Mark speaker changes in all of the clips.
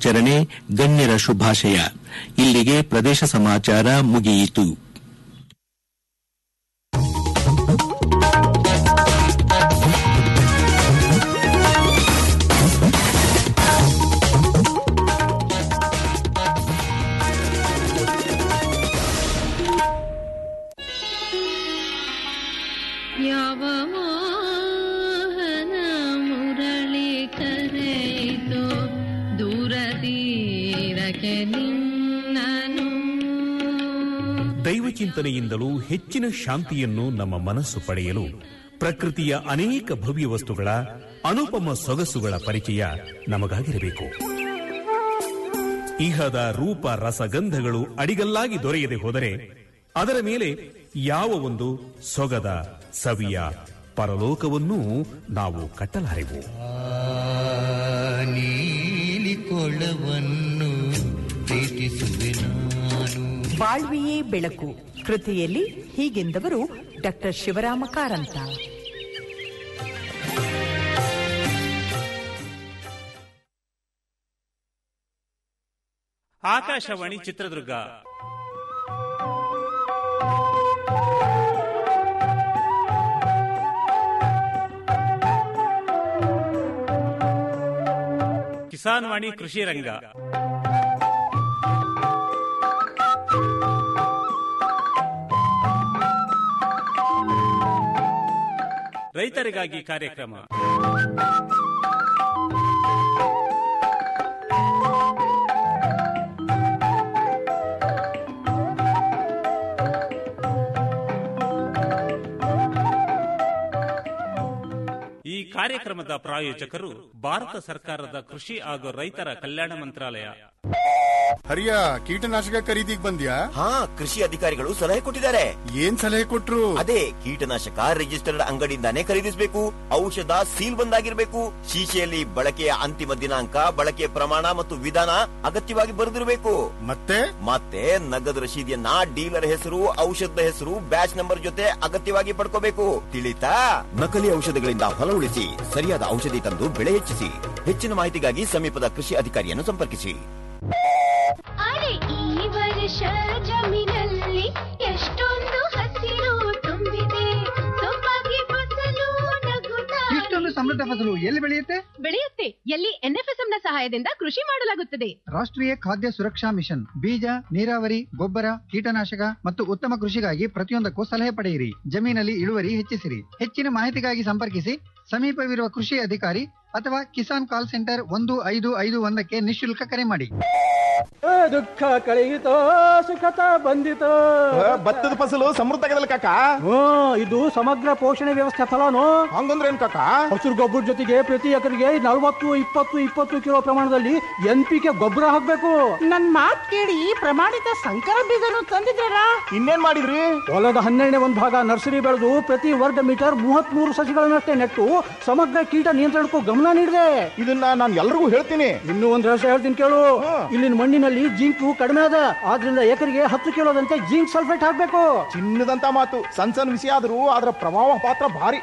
Speaker 1: ದಿನಾಚರಣೆ ಗಣ್ಯರ ಶುಭಾಶಯ ಇಲ್ಲಿಗೆ ಪ್ರದೇಶ ಸಮಾಚಾರ ಮುಗಿಯಿತು
Speaker 2: ಯಾವ ಮೋಹನ ಮುರಳಿ ಕರೆಯಿತೋ ದೂರ ತೀರಕ್ಕೆ ನಿನ್ನನು
Speaker 3: ದೈವ ಚಿಂತನೆಯಿಂದಲೂ ಹೆಚ್ಚಿನ ಶಾಂತಿಯನ್ನು ನಮ್ಮ ಮನಸ್ಸು ಪಡೆಯಲು ಪ್ರಕೃತಿಯ ಅನೇಕ ಭವ್ಯ ವಸ್ತುಗಳ ಅನುಪಮ ಸೊಗಸುಗಳ ಪರಿಚಯ ನಮಗಾಗಿರಬೇಕು ಇಹದ ರೂಪ ರಸಗಂಧಗಳು ಅಡಿಗಲ್ಲಾಗಿ ದೊರೆಯದೆ ಹೋದರೆ ಅದರ ಮೇಲೆ ಯಾವ ಒಂದು ಸೊಗದ ಸವಿಯ ಪರಲೋಕವನ್ನೂ ನಾವು ಕಟ್ಟಲಾರೆವು
Speaker 4: ನೀಲಿ ಕೊಳವನ್ನು ಪ್ರೀತಿಸುವೆ ನಾನು
Speaker 5: ಬಾಳ್ವೆಯೇ ಬೆಳಕು ಕೃತಿಯಲ್ಲಿ ಹೀಗೆಂದವರು ಡಾಕ್ಟರ್ ಶಿವರಾಮ ಕಾರಂತ
Speaker 6: ಆಕಾಶವಾಣಿ ಚಿತ್ರದುರ್ಗ ಕಿಸಾನ್ ವಾಣಿ ಕೃಷಿ ರಂಗ ರೈತರಿಗಾಗಿ ಕಾರ್ಯಕ್ರಮ ಈ ಕಾರ್ಯಕ್ರಮದ ಪ್ರಾಯೋಜಕರು ಭಾರತ ಸರ್ಕಾರದ ಕೃಷಿ ಹಾಗೂ ರೈತರ ಕಲ್ಯಾಣ ಮಂತ್ರಾಲಯ
Speaker 7: ಹರಿಯ ಕೀಟನಾಶಕ ಖರೀದಿಗ್ ಬಂದ್ಯಾ
Speaker 8: ಹಾ ಕೃಷಿ ಅಧಿಕಾರಿಗಳು ಸಲಹೆ ಕೊಟ್ಟಿದ್ದಾರೆ
Speaker 7: ಏನ್ ಸಲಹೆ ಕೊಟ್ರು
Speaker 8: ಅದೇ ಕೀಟನಾಶಕ ರಿಜಿಸ್ಟರ್ಡ್ ಅಂಗಡಿಯಿಂದಾನೇ ಖರೀದಿಸಬೇಕು ಔಷಧ ಸೀಲ್ ಬಂದಾಗಿರ್ಬೇಕು ಶೀಶೆಯಲ್ಲಿ ಬಳಕೆಯ ಅಂತಿಮ ದಿನಾಂಕ ಬಳಕೆಯ ಪ್ರಮಾಣ ಮತ್ತು ವಿಧಾನ ಅಗತ್ಯವಾಗಿ ಬರೆದಿರಬೇಕು
Speaker 7: ಮತ್ತೆ
Speaker 8: ಮತ್ತೆ ನಗದು ರಶೀದಿಯನ್ನ ಡೀಲರ್ ಹೆಸರು ಔಷಧದ ಹೆಸರು ಬ್ಯಾಚ್ ನಂಬರ್ ಜೊತೆ ಅಗತ್ಯವಾಗಿ ಪಡ್ಕೋಬೇಕು ತಿಳಿತಾ ನಕಲಿ ಔಷಧಗಳಿಂದ ಹೊಲ ಉಳಿಸಿ ಸರಿಯಾದ ಔಷಧಿ ತಂದು ಬೆಳೆ ಹೆಚ್ಚಿಸಿ ಹೆಚ್ಚಿನ ಮಾಹಿತಿಗಾಗಿ ಸಮೀಪದ ಕೃಷಿ ಅಧಿಕಾರಿಯನ್ನು ಸಂಪರ್ಕಿಸಿ
Speaker 2: ಅರೆ ಈ ವರ್ಷ ಜಮೀನಲ್ಲಿ ಎಷ್ಟೊಂದು ಹಸಿರು ತುಂಬಿದೆ ಸೊಬಗೆ ಫಸಲು ನಗುತ್ತಾ
Speaker 9: ಇಷ್ಟೊಂದು ಸಮೃದ್ಧ ಫಸಲು ಎಲ್ಲಿ ಬೆಳೆಯುತ್ತೆ
Speaker 2: ಬೆಳೆಯುತ್ತೆ ಎಲ್ಲಿ ಎನ್ಎಫ್ಎಸ್ಎಂ ನ ಸಹಾಯದಿಂದ ಕೃಷಿ ಮಾಡಲಾಗುತ್ತದೆ
Speaker 9: ರಾಷ್ಟ್ರೀಯ ಖಾದ್ಯ ಸುರಕ್ಷಾ ಮಿಷನ್ ಬೀಜ ನೀರಾವರಿ ಗೊಬ್ಬರ ಕೀಟನಾಶಕ ಮತ್ತು ಉತ್ತಮ ಕೃಷಿಗಾಗಿ ಪ್ರತಿಯೊಂದಕ್ಕೂ ಸಲಹೆ ಪಡೆಯಿರಿ ಜಮೀನಲ್ಲಿ ಇಳುವರಿ ಹೆಚ್ಚಿಸಿರಿ ಹೆಚ್ಚಿನ ಮಾಹಿತಿಗಾಗಿ ಸಂಪರ್ಕಿಸಿ ಸಮೀಪವಿರುವ ಕೃಷಿ ಅಧಿಕಾರಿ ಅಥವಾ ಕಿಸಾನ್ ಕಾಲ್ ಸೆಂಟರ್ ಒಂದು ಐದು ಐದು ಒಂದಕ್ಕೆ ನಿಶುಲ್ಕ ಕರೆ ಮಾಡಿ
Speaker 10: ದುಃಖ ಕಳೆಯಿತೋ ಸುಖತ ಬಂದಿತೋ
Speaker 11: ಭತ್ತದ ಫಸಲು ಸಮೃದ್ಧ ಆಗದಲ್ಲ ಕಾಕ
Speaker 10: ಹ್ಮ್ ಇದು ಸಮಗ್ರ ಪೋಷಣೆ ವ್ಯವಸ್ಥೆ ಫಲಾನು
Speaker 11: ಹಂಗಂದ್ರೆ ಏನ್ ಕಾಕ
Speaker 10: ಹಸಿರು ಗೊಬ್ಬರ ಜೊತೆಗೆ ಪ್ರತಿ ಎಕರೆಗೆ ನಲವತ್ತು ಇಪ್ಪತ್ತು ಇಪ್ಪತ್ತು ಕಿಲೋ ಪ್ರಮಾಣದಲ್ಲಿ ಎನ್ ಪಿ ಕೆ ಗೊಬ್ಬರ ಹಾಕ್ಬೇಕು
Speaker 5: ನನ್ ಮಾತ್ ಕೇಳಿ ಪ್ರಮಾಣಿತ ಸಂಕರ ಬೀಜನು ತಂದಿದ್ದಾರ
Speaker 11: ಇನ್ನೇನ್ ಮಾಡಿದ್ರಿ
Speaker 10: ಹೊಲದ ಹನ್ನೆರಡನೇ ಒಂದು ಭಾಗ ನರ್ಸರಿ ಬೆಳೆದು ಪ್ರತಿ ವರ್ಗ ಮೀಟರ್ ಮೂವತ್ತ್ ಮೂರು ಸಸಿಗಳನ್ನಷ್ಟೇ ನೆಟ್ಟು ಸಮಗ್ರ ಕೀಟ ನಿಯಂತ್ರಣಕ್ಕೂ ಗಮನ ನೀಡಿದೆ
Speaker 11: ಇದನ್ನ ನಾನು ಎಲ್ರಿಗೂ ಹೇಳ್ತೀನಿ
Speaker 10: ಇನ್ನೂ ಒಂದು ರಹಸ್ಯ ಹೇಳ್ತೀನಿ ಕೇಳು ಇಲ್ಲಿನ ಮಣ್ಣಿನಲ್ಲಿ ಜಿಂಕು ಕಡಿಮೆ ಅದ ಆದ್ರಿಂದ ಎಕರೆಗೆ ಹತ್ತು ಕಿಲೋದಂತೆ ಜಿಂಕ್ ಸಲ್ಫೇಟ್ ಹಾಕ್ಬೇಕು
Speaker 11: ಚಿನ್ನದಂತ ಮಾತು ಸಣ್ಣ ಸಣ್ಣ ವಿಷಯ ಆದ್ರೂ ಅದರ ಪ್ರಭಾವ ಪಾತ್ರ ಭಾರಿ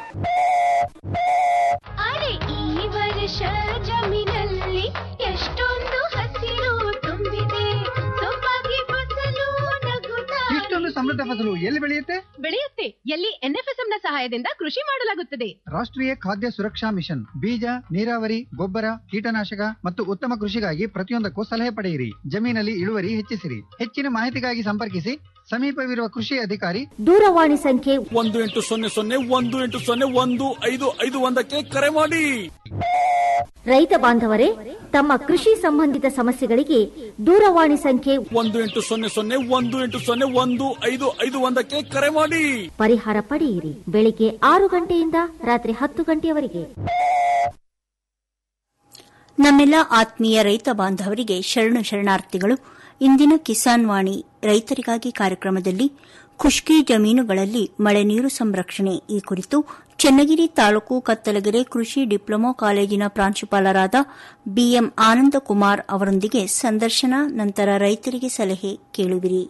Speaker 2: ಅರೆ ಈ ವರ್ಷ ಜಮೀನಲ್ಲಿ ಎಷ್ಟೊಂದು ಹಸಿರು ತುಂಬಿದೆ ಸೊಬಗೆ ಫಸಲು ನಗುತ್ತಾ
Speaker 9: ಇಷ್ಟೊಂದು ಸಮೃದ್ಧ ಫಸಲು ಎಲ್ಲಿ ಬೆಳೆಯುತ್ತೆ
Speaker 2: ಬೆಳೆಯುತ್ತೆ ಎಲ್ಲಿ ಎನ್ಎಫ್ಎಸ್ಎಂ ನ ಸಹಾಯದಿಂದ ಕೃಷಿ ಮಾಡಲಾಗುತ್ತದೆ
Speaker 9: ರಾಷ್ಟ್ರೀಯ ಖಾದ್ಯ ಸುರಕ್ಷಾ ಮಿಷನ್ ಬೀಜ ನೀರಾವರಿ ಗೊಬ್ಬರ ಕೀಟನಾಶಕ ಮತ್ತು ಉತ್ತಮ ಕೃಷಿಗಾಗಿ ಪ್ರತಿಯೊಂದಕ್ಕೂ ಸಲಹೆ ಪಡೆಯಿರಿ ಜಮೀನಲ್ಲಿ ಇಳುವರಿ ಹೆಚ್ಚಿಸಿರಿ ಹೆಚ್ಚಿನ ಮಾಹಿತಿಗಾಗಿ ಸಂಪರ್ಕಿಸಿ ಸಮೀಪವಿರುವ ಕೃಷಿ ಅಧಿಕಾರಿ
Speaker 12: ದೂರವಾಣಿ ಸಂಖ್ಯೆ
Speaker 3: ಒಂದು ಎಂಟು ಸೊನ್ನೆ ಸೊನ್ನೆ ಒಂದು ಎಂಟು ಸೊನ್ನೆ ಒಂದು ಐದು ಐದು ಒಂದಕ್ಕೆ ಕರೆ ಮಾಡಿ
Speaker 12: ರೈತ ಬಾಂಧವರೇ ತಮ್ಮ ಕೃಷಿ ಸಂಬಂಧಿತ ಸಮಸ್ಯೆಗಳಿಗೆ ದೂರವಾಣಿ ಸಂಖ್ಯೆ
Speaker 3: ಒಂದು ಎಂಟು ಸೊನ್ನೆ ಸೊನ್ನೆ ಒಂದು ಎಂಟು ಸೊನ್ನೆ ಒಂದು ಐದು ಐದು ಒಂದಕ್ಕೆ ಕರೆ ಮಾಡಿ
Speaker 12: ಪರಿಹಾರ ಪಡೆಯಿರಿ ಬೆಳಿಗ್ಗೆ ಆರು ಗಂಟೆಯಿಂದ ರಾತ್ರಿ ಹತ್ತು ಗಂಟೆಯವರೆಗೆ
Speaker 13: ನಮ್ಮೆಲ್ಲ ಆತ್ಮೀಯ ರೈತ ಬಾಂಧವರಿಗೆ ಶರಣು ಶರಣಾರ್ಥಿಗಳು ಇಂದಿನ ಕಿಸಾನ್ ವಾಣಿ ರೈತರಿಗಾಗಿ ಕಾರ್ಯಕ್ರಮದಲ್ಲಿ ಖುಷ್ಕಿ ಜಮೀನುಗಳಲ್ಲಿ ಮಳೆ ನೀರು ಸಂರಕ್ಷಣೆ ಈ ಕುರಿತು ಚನ್ನಗಿರಿ ತಾಲೂಕು ಕತ್ತಲಗೆರೆ ಕೃಷಿ ಡಿಪ್ಲೊಮಾ ಕಾಲೇಜಿನ ಪ್ರಾಂಶುಪಾಲರಾದ ಬಿಎಂ ಆನಂದಕುಮಾರ್ ಅವರೊಂದಿಗೆ ಸಂದರ್ಶನ ನಂತರ ರೈತರಿಗೆ ಸಲಹೆ ಕೇಳುವಿರಿ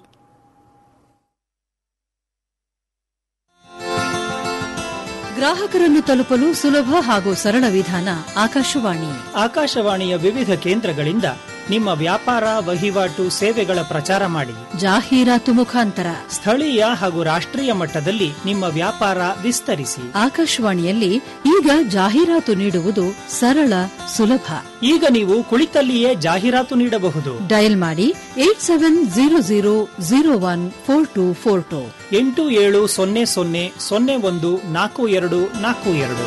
Speaker 14: ಗ್ರಾಹಕರನ್ನು ತಲುಪಲು ಸುಲಭ ಹಾಗೂ ಸರಳ ವಿಧಾನ ಆಕಾಶವಾಣಿ
Speaker 10: ಆಕಾಶವಾಣಿಯ ವಿವಿಧ ಕೇಂದ್ರಗಳಿಂದ
Speaker 14: ನಿಮ್ಮ ವ್ಯಾಪಾರ ವಹಿವಾಟು ಸೇವೆಗಳ ಪ್ರಚಾರ ಮಾಡಿ
Speaker 15: ಜಾಹೀರಾತು ಮುಖಾಂತರ
Speaker 14: ಸ್ಥಳೀಯ ಹಾಗೂ ರಾಷ್ಟ್ರೀಯ ಮಟ್ಟದಲ್ಲಿ ನಿಮ್ಮ ವ್ಯಾಪಾರ ವಿಸ್ತರಿಸಿ
Speaker 15: ಆಕಾಶವಾಣಿಯಲ್ಲಿ ಈಗ ಜಾಹೀರಾತು ನೀಡುವುದು ಸರಳ ಸುಲಭ
Speaker 14: ಈಗ ನೀವು ಕುಳಿತಲ್ಲಿಯೇ ಜಾಹೀರಾತು ನೀಡಬಹುದು
Speaker 15: ಡಯಲ್ ಮಾಡಿ eight seven zero zero zero one four two four two
Speaker 14: ಎಂಟು ಏಳು ಸೊನ್ನೆ ಸೊನ್ನೆ ಸೊನ್ನೆ ಒಂದು ನಾಲ್ಕು ಎರಡು ನಾಲ್ಕು ಎರಡು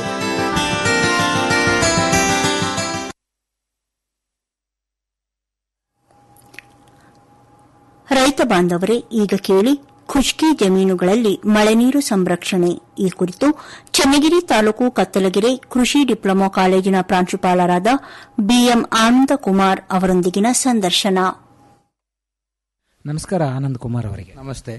Speaker 13: ರೈತ ಬಾಂಧವರೇ ಈಗ ಕೇಳಿ ಖುಷ್ಕಿ ಜಮೀನುಗಳಲ್ಲಿ ಮಳೆನೀರು ಸಂರಕ್ಷಣೆ ಈ ಕುರಿತು ಚನ್ನಗಿರಿ ತಾಲೂಕು ಕತ್ತಲಗೆರೆ ಕೃಷಿ ಡಿಪ್ಲೊಮಾ ಕಾಲೇಜಿನ ಪ್ರಾಂಶುಪಾಲರಾದ ಬಿಎಂ ಆನಂದಕುಮಾರ್ ಅವರೊಂದಿಗಿನ ಸಂದರ್ಶನ
Speaker 16: ನಮಸ್ಕಾರ ಆನಂದ್ ಕುಮಾರ್ ಅವರಿಗೆ
Speaker 17: ನಮಸ್ತೆ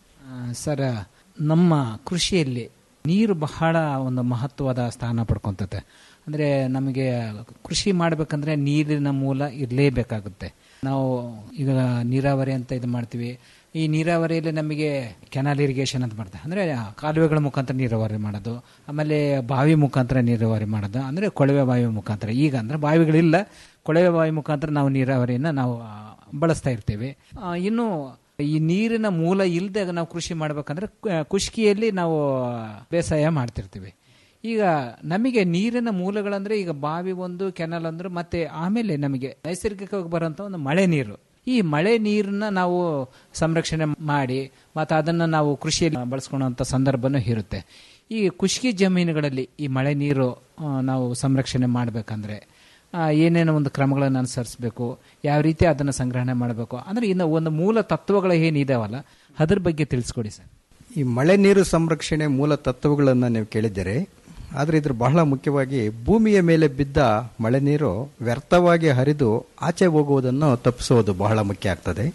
Speaker 16: ಸರ್ ನಮ್ಮ ಕೃಷಿಯಲ್ಲಿ ನೀರು ಬಹಳ ಒಂದು ಮಹತ್ವದ ಸ್ಥಾನ ಪಡ್ಕೊತತೆ ಅಂದರೆ ನಮಗೆ ಕೃಷಿ ಮಾಡಬೇಕಂದ್ರೆ ನೀರಿನ ಮೂಲ ಇರಲೇಬೇಕಾಗುತ್ತೆ ನಾವು ಈಗ ನೀರಾವರಿ ಅಂತ ಇದು ಮಾಡ್ತೀವಿ ಈ ನೀರಾವರಿಯಲ್ಲಿ ನಮಗೆ ಕೆನಾಲ್ ಇರಿಗೇಷನ್ ಅಂತ ಮಾಡ್ತಾರೆ ಅಂದರೆ ಕಾಲುವೆಗಳ ಮುಖಾಂತರ ನೀರಾವರಿ ಮಾಡೋದು ಆಮೇಲೆ ಬಾವಿ ಮುಖಾಂತರ ನೀರಾವರಿ ಮಾಡೋದು ಅಂದರೆ ಕೊಳವೆ ಬಾವಿ ಮುಖಾಂತರ ಈಗ ಅಂದರೆ ಬಾವಿಗಳಿಲ್ಲ ಕೊಳವೆ ಬಾವಿ ಮುಖಾಂತರ ನಾವು ನೀರಾವರಿಯನ್ನು ನಾವು ಆ, ಬಳಸ್ತಾ ಇರ್ತೀವಿ ಆ, ಇನ್ನು ಈ ನೀರಿನ ಮೂಲ ಇಲ್ಲದೆ ನಾವು ಕೃಷಿ ಮಾಡ್ಬೇಕಂದ್ರೆ ಕು- ಕುಷ್ಕಿಯಲ್ಲಿ ನಾವು ಬೇಸಾಯ ಮಾಡ್ತಿರ್ತೀವಿ ಈಗ ನಮಗೆ ನೀರಿನ ಮೂಲಗಳಂದ್ರೆ ಈಗ ಬಾವಿ ಒಂದು ಕೆನಲ್ ಅಂದ್ರೆ ಮತ್ತೆ ಆಮೇಲೆ ನಮಗೆ ನೈಸರ್ಗಿಕವಾಗಿ ಬರುವಂತ ಒಂದು ಮಳೆ ನೀರು ಈ ಮಳೆ ನೀರನ್ನ ನಾವು ಸಂರಕ್ಷಣೆ ಮಾಡಿ ಮತ್ತು ಅದನ್ನು ನಾವು ಕೃಷಿಯಲ್ಲಿ ಬಳಸ್ಕೊಳ್ಳುವಂಥ ಸಂದರ್ಭನೂ ಇರುತ್ತೆ ಈ ಕುಷ್ಕಿ ಜಮೀನುಗಳಲ್ಲಿ ಈ ಮಳೆ ನೀರು ಆ, ನಾವು ಸಂರಕ್ಷಣೆ ಮಾಡಬೇಕಂದ್ರೆ ಏನೇನೋ ಒಂದು ಕ್ರಮಗಳನ್ನು ಅನುಸರಿಸಬೇಕು ಯಾವ ರೀತಿ ಅದನ್ನು ಸಂಗ್ರಹಣೆ ಮಾಡಬೇಕು ಅಂದರೆ ಇನ್ನು ಒಂದು ಮೂಲ ತತ್ವಗಳು ಏನಿದಾವಲ್ಲ ಅದ್ರ ಬಗ್ಗೆ ತಿಳಿಸ್ಕೊಡಿ ಸರ್
Speaker 17: ಈ ಮಳೆ ನೀರು ಸಂರಕ್ಷಣೆ ಮೂಲ ತತ್ವಗಳನ್ನು ನೀವು ಕೇಳಿದ್ದೀರಿ ಆದರೆ ಇದ್ರ ಬಹಳ ಮುಖ್ಯವಾಗಿ ಭೂಮಿಯ ಮೇಲೆ ಬಿದ್ದ ಮಳೆ ನೀರು ವ್ಯರ್ಥವಾಗಿ ಹರಿದು ಆಚೆ ಹೋಗುವುದನ್ನು ತಪ್ಪಿಸುವುದು ಬಹಳ ಮುಖ್ಯ ಆಗ್ತದೆ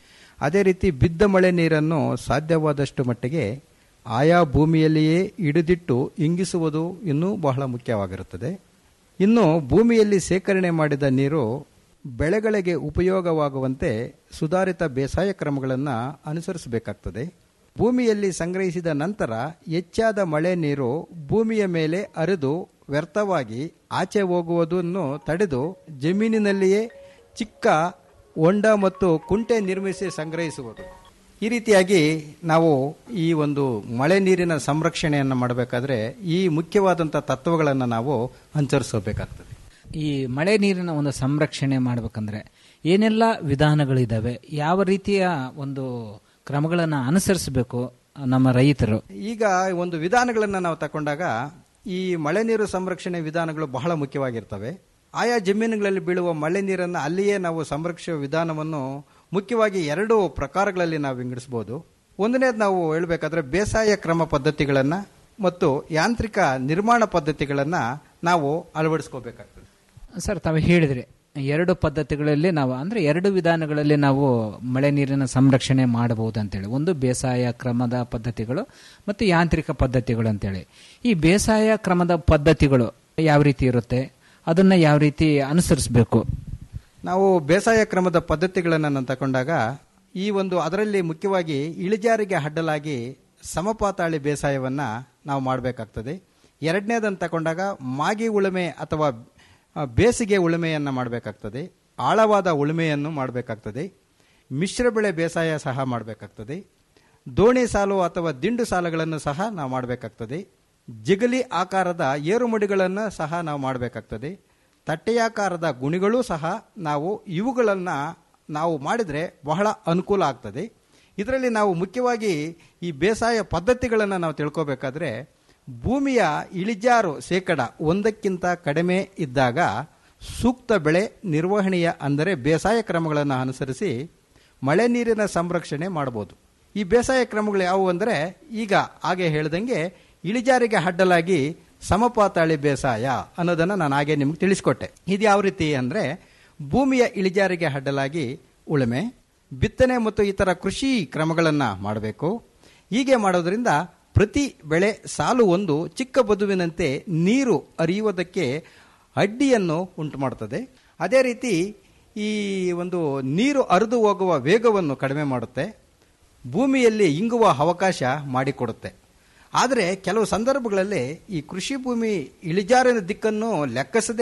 Speaker 17: ಅದೇ ರೀತಿ ಬಿದ್ದ ಮಳೆ ನೀರನ್ನು ಸಾಧ್ಯವಾದಷ್ಟು ಮಟ್ಟಿಗೆ ಆಯಾ ಭೂಮಿಯಲ್ಲಿಯೇ ಹಿಡಿದಿಟ್ಟು ಇಂಗಿಸುವುದು ಇನ್ನೂ ಬಹಳ ಮುಖ್ಯವಾಗಿರುತ್ತದೆ ಇನ್ನು ಭೂಮಿಯಲ್ಲಿ ಸೇಕರಣೆ ಮಾಡಿದ ನೀರು ಬೆಳೆಗಳಿಗೆ ಉಪಯೋಗವಾಗುವಂತೆ ಸುಧಾರಿತ ಬೇಸಾಯ ಕ್ರಮಗಳನ್ನು ಅನುಸರಿಸಬೇಕಾಗ್ತದೆ ಭೂಮಿಯಲ್ಲಿ ಸಂಗ್ರಹಿಸಿದ ನಂತರ ಹೆಚ್ಚಾದ ಮಳೆ ನೀರು ಭೂಮಿಯ ಮೇಲೆ ಹರಿದು ವ್ಯರ್ಥವಾಗಿ ಆಚೆ ಹೋಗುವುದನ್ನು ತಡೆದು ಜಮೀನಿನಲ್ಲಿಯೇ ಚಿಕ್ಕ ಹೊಂಡ ಮತ್ತು ಕುಂಟೆ ನಿರ್ಮಿಸಿ ಸಂಗ್ರಹಿಸುವುದು ಈ ರೀತಿಯಾಗಿ ನಾವು ಈ ಒಂದು ಮಳೆ ನೀರಿನ ಸಂರಕ್ಷಣೆಯನ್ನು ಮಾಡಬೇಕಾದ್ರೆ ಈ ಮುಖ್ಯವಾದಂಥ ತತ್ವಗಳನ್ನು ನಾವು ಅನುಸರಿಸಬೇಕಾಗ್ತದೆ
Speaker 16: ಈ ಮಳೆ ನೀರಿನ ಒಂದು ಸಂರಕ್ಷಣೆ ಮಾಡಬೇಕಂದ್ರೆ ಏನೆಲ್ಲ ವಿಧಾನಗಳಿದಾವೆ ಯಾವ ರೀತಿಯ ಒಂದು ಕ್ರಮಗಳನ್ನು ಅನುಸರಿಸಬೇಕು ನಮ್ಮ ರೈತರು
Speaker 17: ಈಗ ಒಂದು ವಿಧಾನಗಳನ್ನು ನಾವು ತಗೊಂಡಾಗ ಈ ಮಳೆ ನೀರು ಸಂರಕ್ಷಣೆ ವಿಧಾನಗಳು ಬಹಳ ಮುಖ್ಯವಾಗಿರ್ತವೆ ಆಯಾ ಜಮೀನುಗಳಲ್ಲಿ ಬೀಳುವ ಮಳೆ ನೀರನ್ನು ಅಲ್ಲಿಯೇ ನಾವು ಸಂರಕ್ಷಿಸುವ ವಿಧಾನವನ್ನು ಮುಖ್ಯವಾಗಿ ಎರಡು ಪ್ರಕಾರಗಳಲ್ಲಿ ನಾವು ವಿಂಗಡಿಸಬಹುದು ಒಂದನೇದು ನಾವು ಹೇಳಬೇಕಾದ್ರೆ ಬೇಸಾಯ ಕ್ರಮ ಪದ್ಧತಿಗಳನ್ನು ಮತ್ತು ಯಾಂತ್ರಿಕ ನಿರ್ಮಾಣ ಪದ್ಧತಿಗಳನ್ನು ನಾವು ಅಳವಡಿಸ್ಕೋಬೇಕಾಗ್ತದೆ
Speaker 16: ಸರ್ ತಾವು ಹೇಳಿದ್ರಿ ಎರಡು ಪದ್ಧತಿಗಳಲ್ಲಿ ನಾವು ಅಂದ್ರೆ ಎರಡು ವಿಧಾನಗಳಲ್ಲಿ ನಾವು ಮಳೆ ನೀರಿನ ಸಂರಕ್ಷಣೆ ಮಾಡಬಹುದು ಅಂತೇಳಿ ಒಂದು ಬೇಸಾಯ ಕ್ರಮದ ಪದ್ಧತಿಗಳು ಮತ್ತು ಯಾಂತ್ರಿಕ ಪದ್ಧತಿಗಳು ಅಂತೇಳಿ ಈ ಬೇಸಾಯ ಕ್ರಮದ ಪದ್ಧತಿಗಳು ಯಾವ ರೀತಿ ಇರುತ್ತೆ ಅದನ್ನ ಯಾವ ರೀತಿ ಅನುಸರಿಸಬೇಕು
Speaker 17: ನಾವು ಬೇಸಾಯ ಕ್ರಮದ ಪದ್ಧತಿಗಳನ್ನು ನಾನು ತಗೊಂಡಾಗ ಈ ಒಂದು ಅದರಲ್ಲಿ ಮುಖ್ಯವಾಗಿ ಇಳಿಜಾರಿಗೆ ಅಡ್ಡಲಾಗಿ ಸಮಪಾತಾಳಿ ಬೇಸಾಯವನ್ನು ನಾವು ಮಾಡಬೇಕಾಗ್ತದೆ ಎರಡನೇದನ್ನು ತಗೊಂಡಾಗ ಮಾಗಿ ಉಳುಮೆ ಅಥವಾ ಆ, ಬೇಸಿಗೆ ಉಳುಮೆಯನ್ನು ಮಾಡಬೇಕಾಗ್ತದೆ ಆಳವಾದ ಉಳುಮೆಯನ್ನು ಮಾಡಬೇಕಾಗ್ತದೆ ಮಿಶ್ರ ಬೆಳೆ ಬೇಸಾಯ ಸಹ ಮಾಡಬೇಕಾಗ್ತದೆ ದೋಣಿ ಸಾಲು ಅಥವಾ ದಿಂಡು ಸಾಲುಗಳನ್ನು ಸಹ ನಾವು ಮಾಡಬೇಕಾಗ್ತದೆ ಜಿಗಲಿ ಆಕಾರದ ಏರುಮಡಿಗಳನ್ನು ಸಹ ನಾವು ಮಾಡಬೇಕಾಗ್ತದೆ ತಟ್ಟೆಯಾಕಾರದ ಗುಣಿಗಳೂ ಸಹ ನಾವು ಇವುಗಳನ್ನು ನಾವು ಮಾಡಿದರೆ ಬಹಳ ಅನುಕೂಲ ಆಗ್ತದೆ ಇದರಲ್ಲಿ ನಾವು ಮುಖ್ಯವಾಗಿ ಈ ಬೇಸಾಯ ಪದ್ಧತಿಗಳನ್ನು ನಾವು ತಿಳ್ಕೋಬೇಕಾದ್ರೆ ಭೂಮಿಯ ಇಳಿಜಾರು ಶೇಕಡ ಒಂದಕ್ಕಿಂತ ಕಡಿಮೆ ಇದ್ದಾಗ ಸೂಕ್ತ ಬೆಳೆ ನಿರ್ವಹಣೆಯ ಅಂದರೆ ಬೇಸಾಯ ಕ್ರಮಗಳನ್ನು ಅನುಸರಿಸಿ ಮಳೆ ನೀರಿನ ಸಂರಕ್ಷಣೆ ಮಾಡಬಹುದು ಈ ಬೇಸಾಯ ಕ್ರಮಗಳು ಯಾವುವು ಅಂದರೆ ಈಗ ಹಾಗೆ ಹೇಳ್ದಂಗೆ ಇಳಿಜಾರಿಗೆ ಅಡ್ಡಲಾಗಿ ಸಮಪಾತಾಳಿ ಬೇಸಾಯ ಅನ್ನೋದನ್ನು ನಾನು ಹಾಗೆ ನಿಮ್ಗೆ ತಿಳಿಸ್ಕೊಟ್ಟೆ ಇದು ಯಾವ ರೀತಿ ಅಂದರೆ ಭೂಮಿಯ ಇಳಿಜಾರಿಗೆ ಅಡ್ಡಲಾಗಿ ಉಳುಮೆ ಬಿತ್ತನೆ ಮತ್ತು ಇತರ ಕೃಷಿ ಕ್ರಮಗಳನ್ನು ಮಾಡಬೇಕು ಹೀಗೆ ಮಾಡೋದ್ರಿಂದ ಪ್ರತಿ ಬೆಳೆ ಸಾಲು ಒಂದು ಚಿಕ್ಕ ಬದುವಿನಂತೆ ನೀರು ಹರಿಯುವುದಕ್ಕೆ ಅಡ್ಡಿಯನ್ನು ಉಂಟು ಮಾಡುತ್ತದೆ ಅದೇ ರೀತಿ ಈ ಒಂದು ನೀರು ಹರಿದು ಹೋಗುವ ವೇಗವನ್ನು ಕಡಿಮೆ ಮಾಡುತ್ತೆ ಭೂಮಿಯಲ್ಲಿ ಇಂಗುವ ಅವಕಾಶ ಮಾಡಿಕೊಡುತ್ತೆ ಆದರೆ ಕೆಲವು ಸಂದರ್ಭಗಳಲ್ಲಿ ಈ ಕೃಷಿ ಭೂಮಿ ಇಳಿಜಾರಿನ ದಿಕ್ಕನ್ನು ಲೆಕ್ಕಿಸದೆ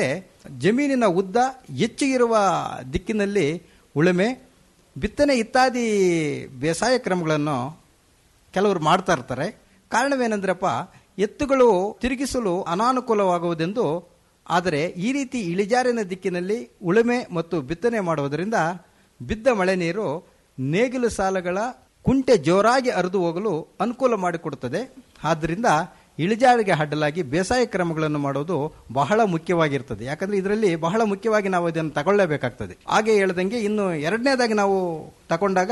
Speaker 17: ಜಮೀನಿನ ಉದ್ದ ಹೆಚ್ಚು ಇರುವ ದಿಕ್ಕಿನಲ್ಲಿ ಉಳುಮೆ ಬಿತ್ತನೆ ಇತ್ಯಾದಿ ಬೇಸಾಯ ಕ್ರಮಗಳನ್ನು ಕೆಲವರು ಮಾಡ್ತಾ ಇರ್ತಾರೆ ಕಾರಣವೇನೆಂದ್ರಪ್ಪ ಎತ್ತುಗಳು ತಿರುಗಿಸಲು ಅನಾನುಕೂಲವಾಗುವುದೆಂದು ಆದರೆ ಈ ರೀತಿ ಇಳಿಜಾರಿನ ದಿಕ್ಕಿನಲ್ಲಿ ಉಳುಮೆ ಮತ್ತು ಬಿತ್ತನೆ ಮಾಡುವುದರಿಂದ ಬಿದ್ದ ಮಳೆ ನೀರು ನೇಗಿಲು ಸಾಲಗಳ ಕುಂಟೆ ಜೋರಾಗಿ ಹರಿದು ಹೋಗಲು ಅನುಕೂಲ ಮಾಡಿಕೊಡುತ್ತದೆ ಆದ್ದರಿಂದ ಇಳಿಜಾರಿಗೆ ಅಡ್ಡಲಾಗಿ ಬೇಸಾಯ ಕ್ರಮಗಳನ್ನು ಮಾಡೋದು ಬಹಳ ಮುಖ್ಯವಾಗಿರ್ತದೆ ಯಾಕಂದ್ರೆ ಇದರಲ್ಲಿ ಬಹಳ ಮುಖ್ಯವಾಗಿ ನಾವು ಇದನ್ನು ತಗೊಳ್ಳೇಬೇಕಾಗ್ತದೆ ಹಾಗೆ ಹೇಳ್ದಂಗೆ ಇನ್ನು ಎರಡನೇದಾಗಿ ನಾವು ತಗೊಂಡಾಗ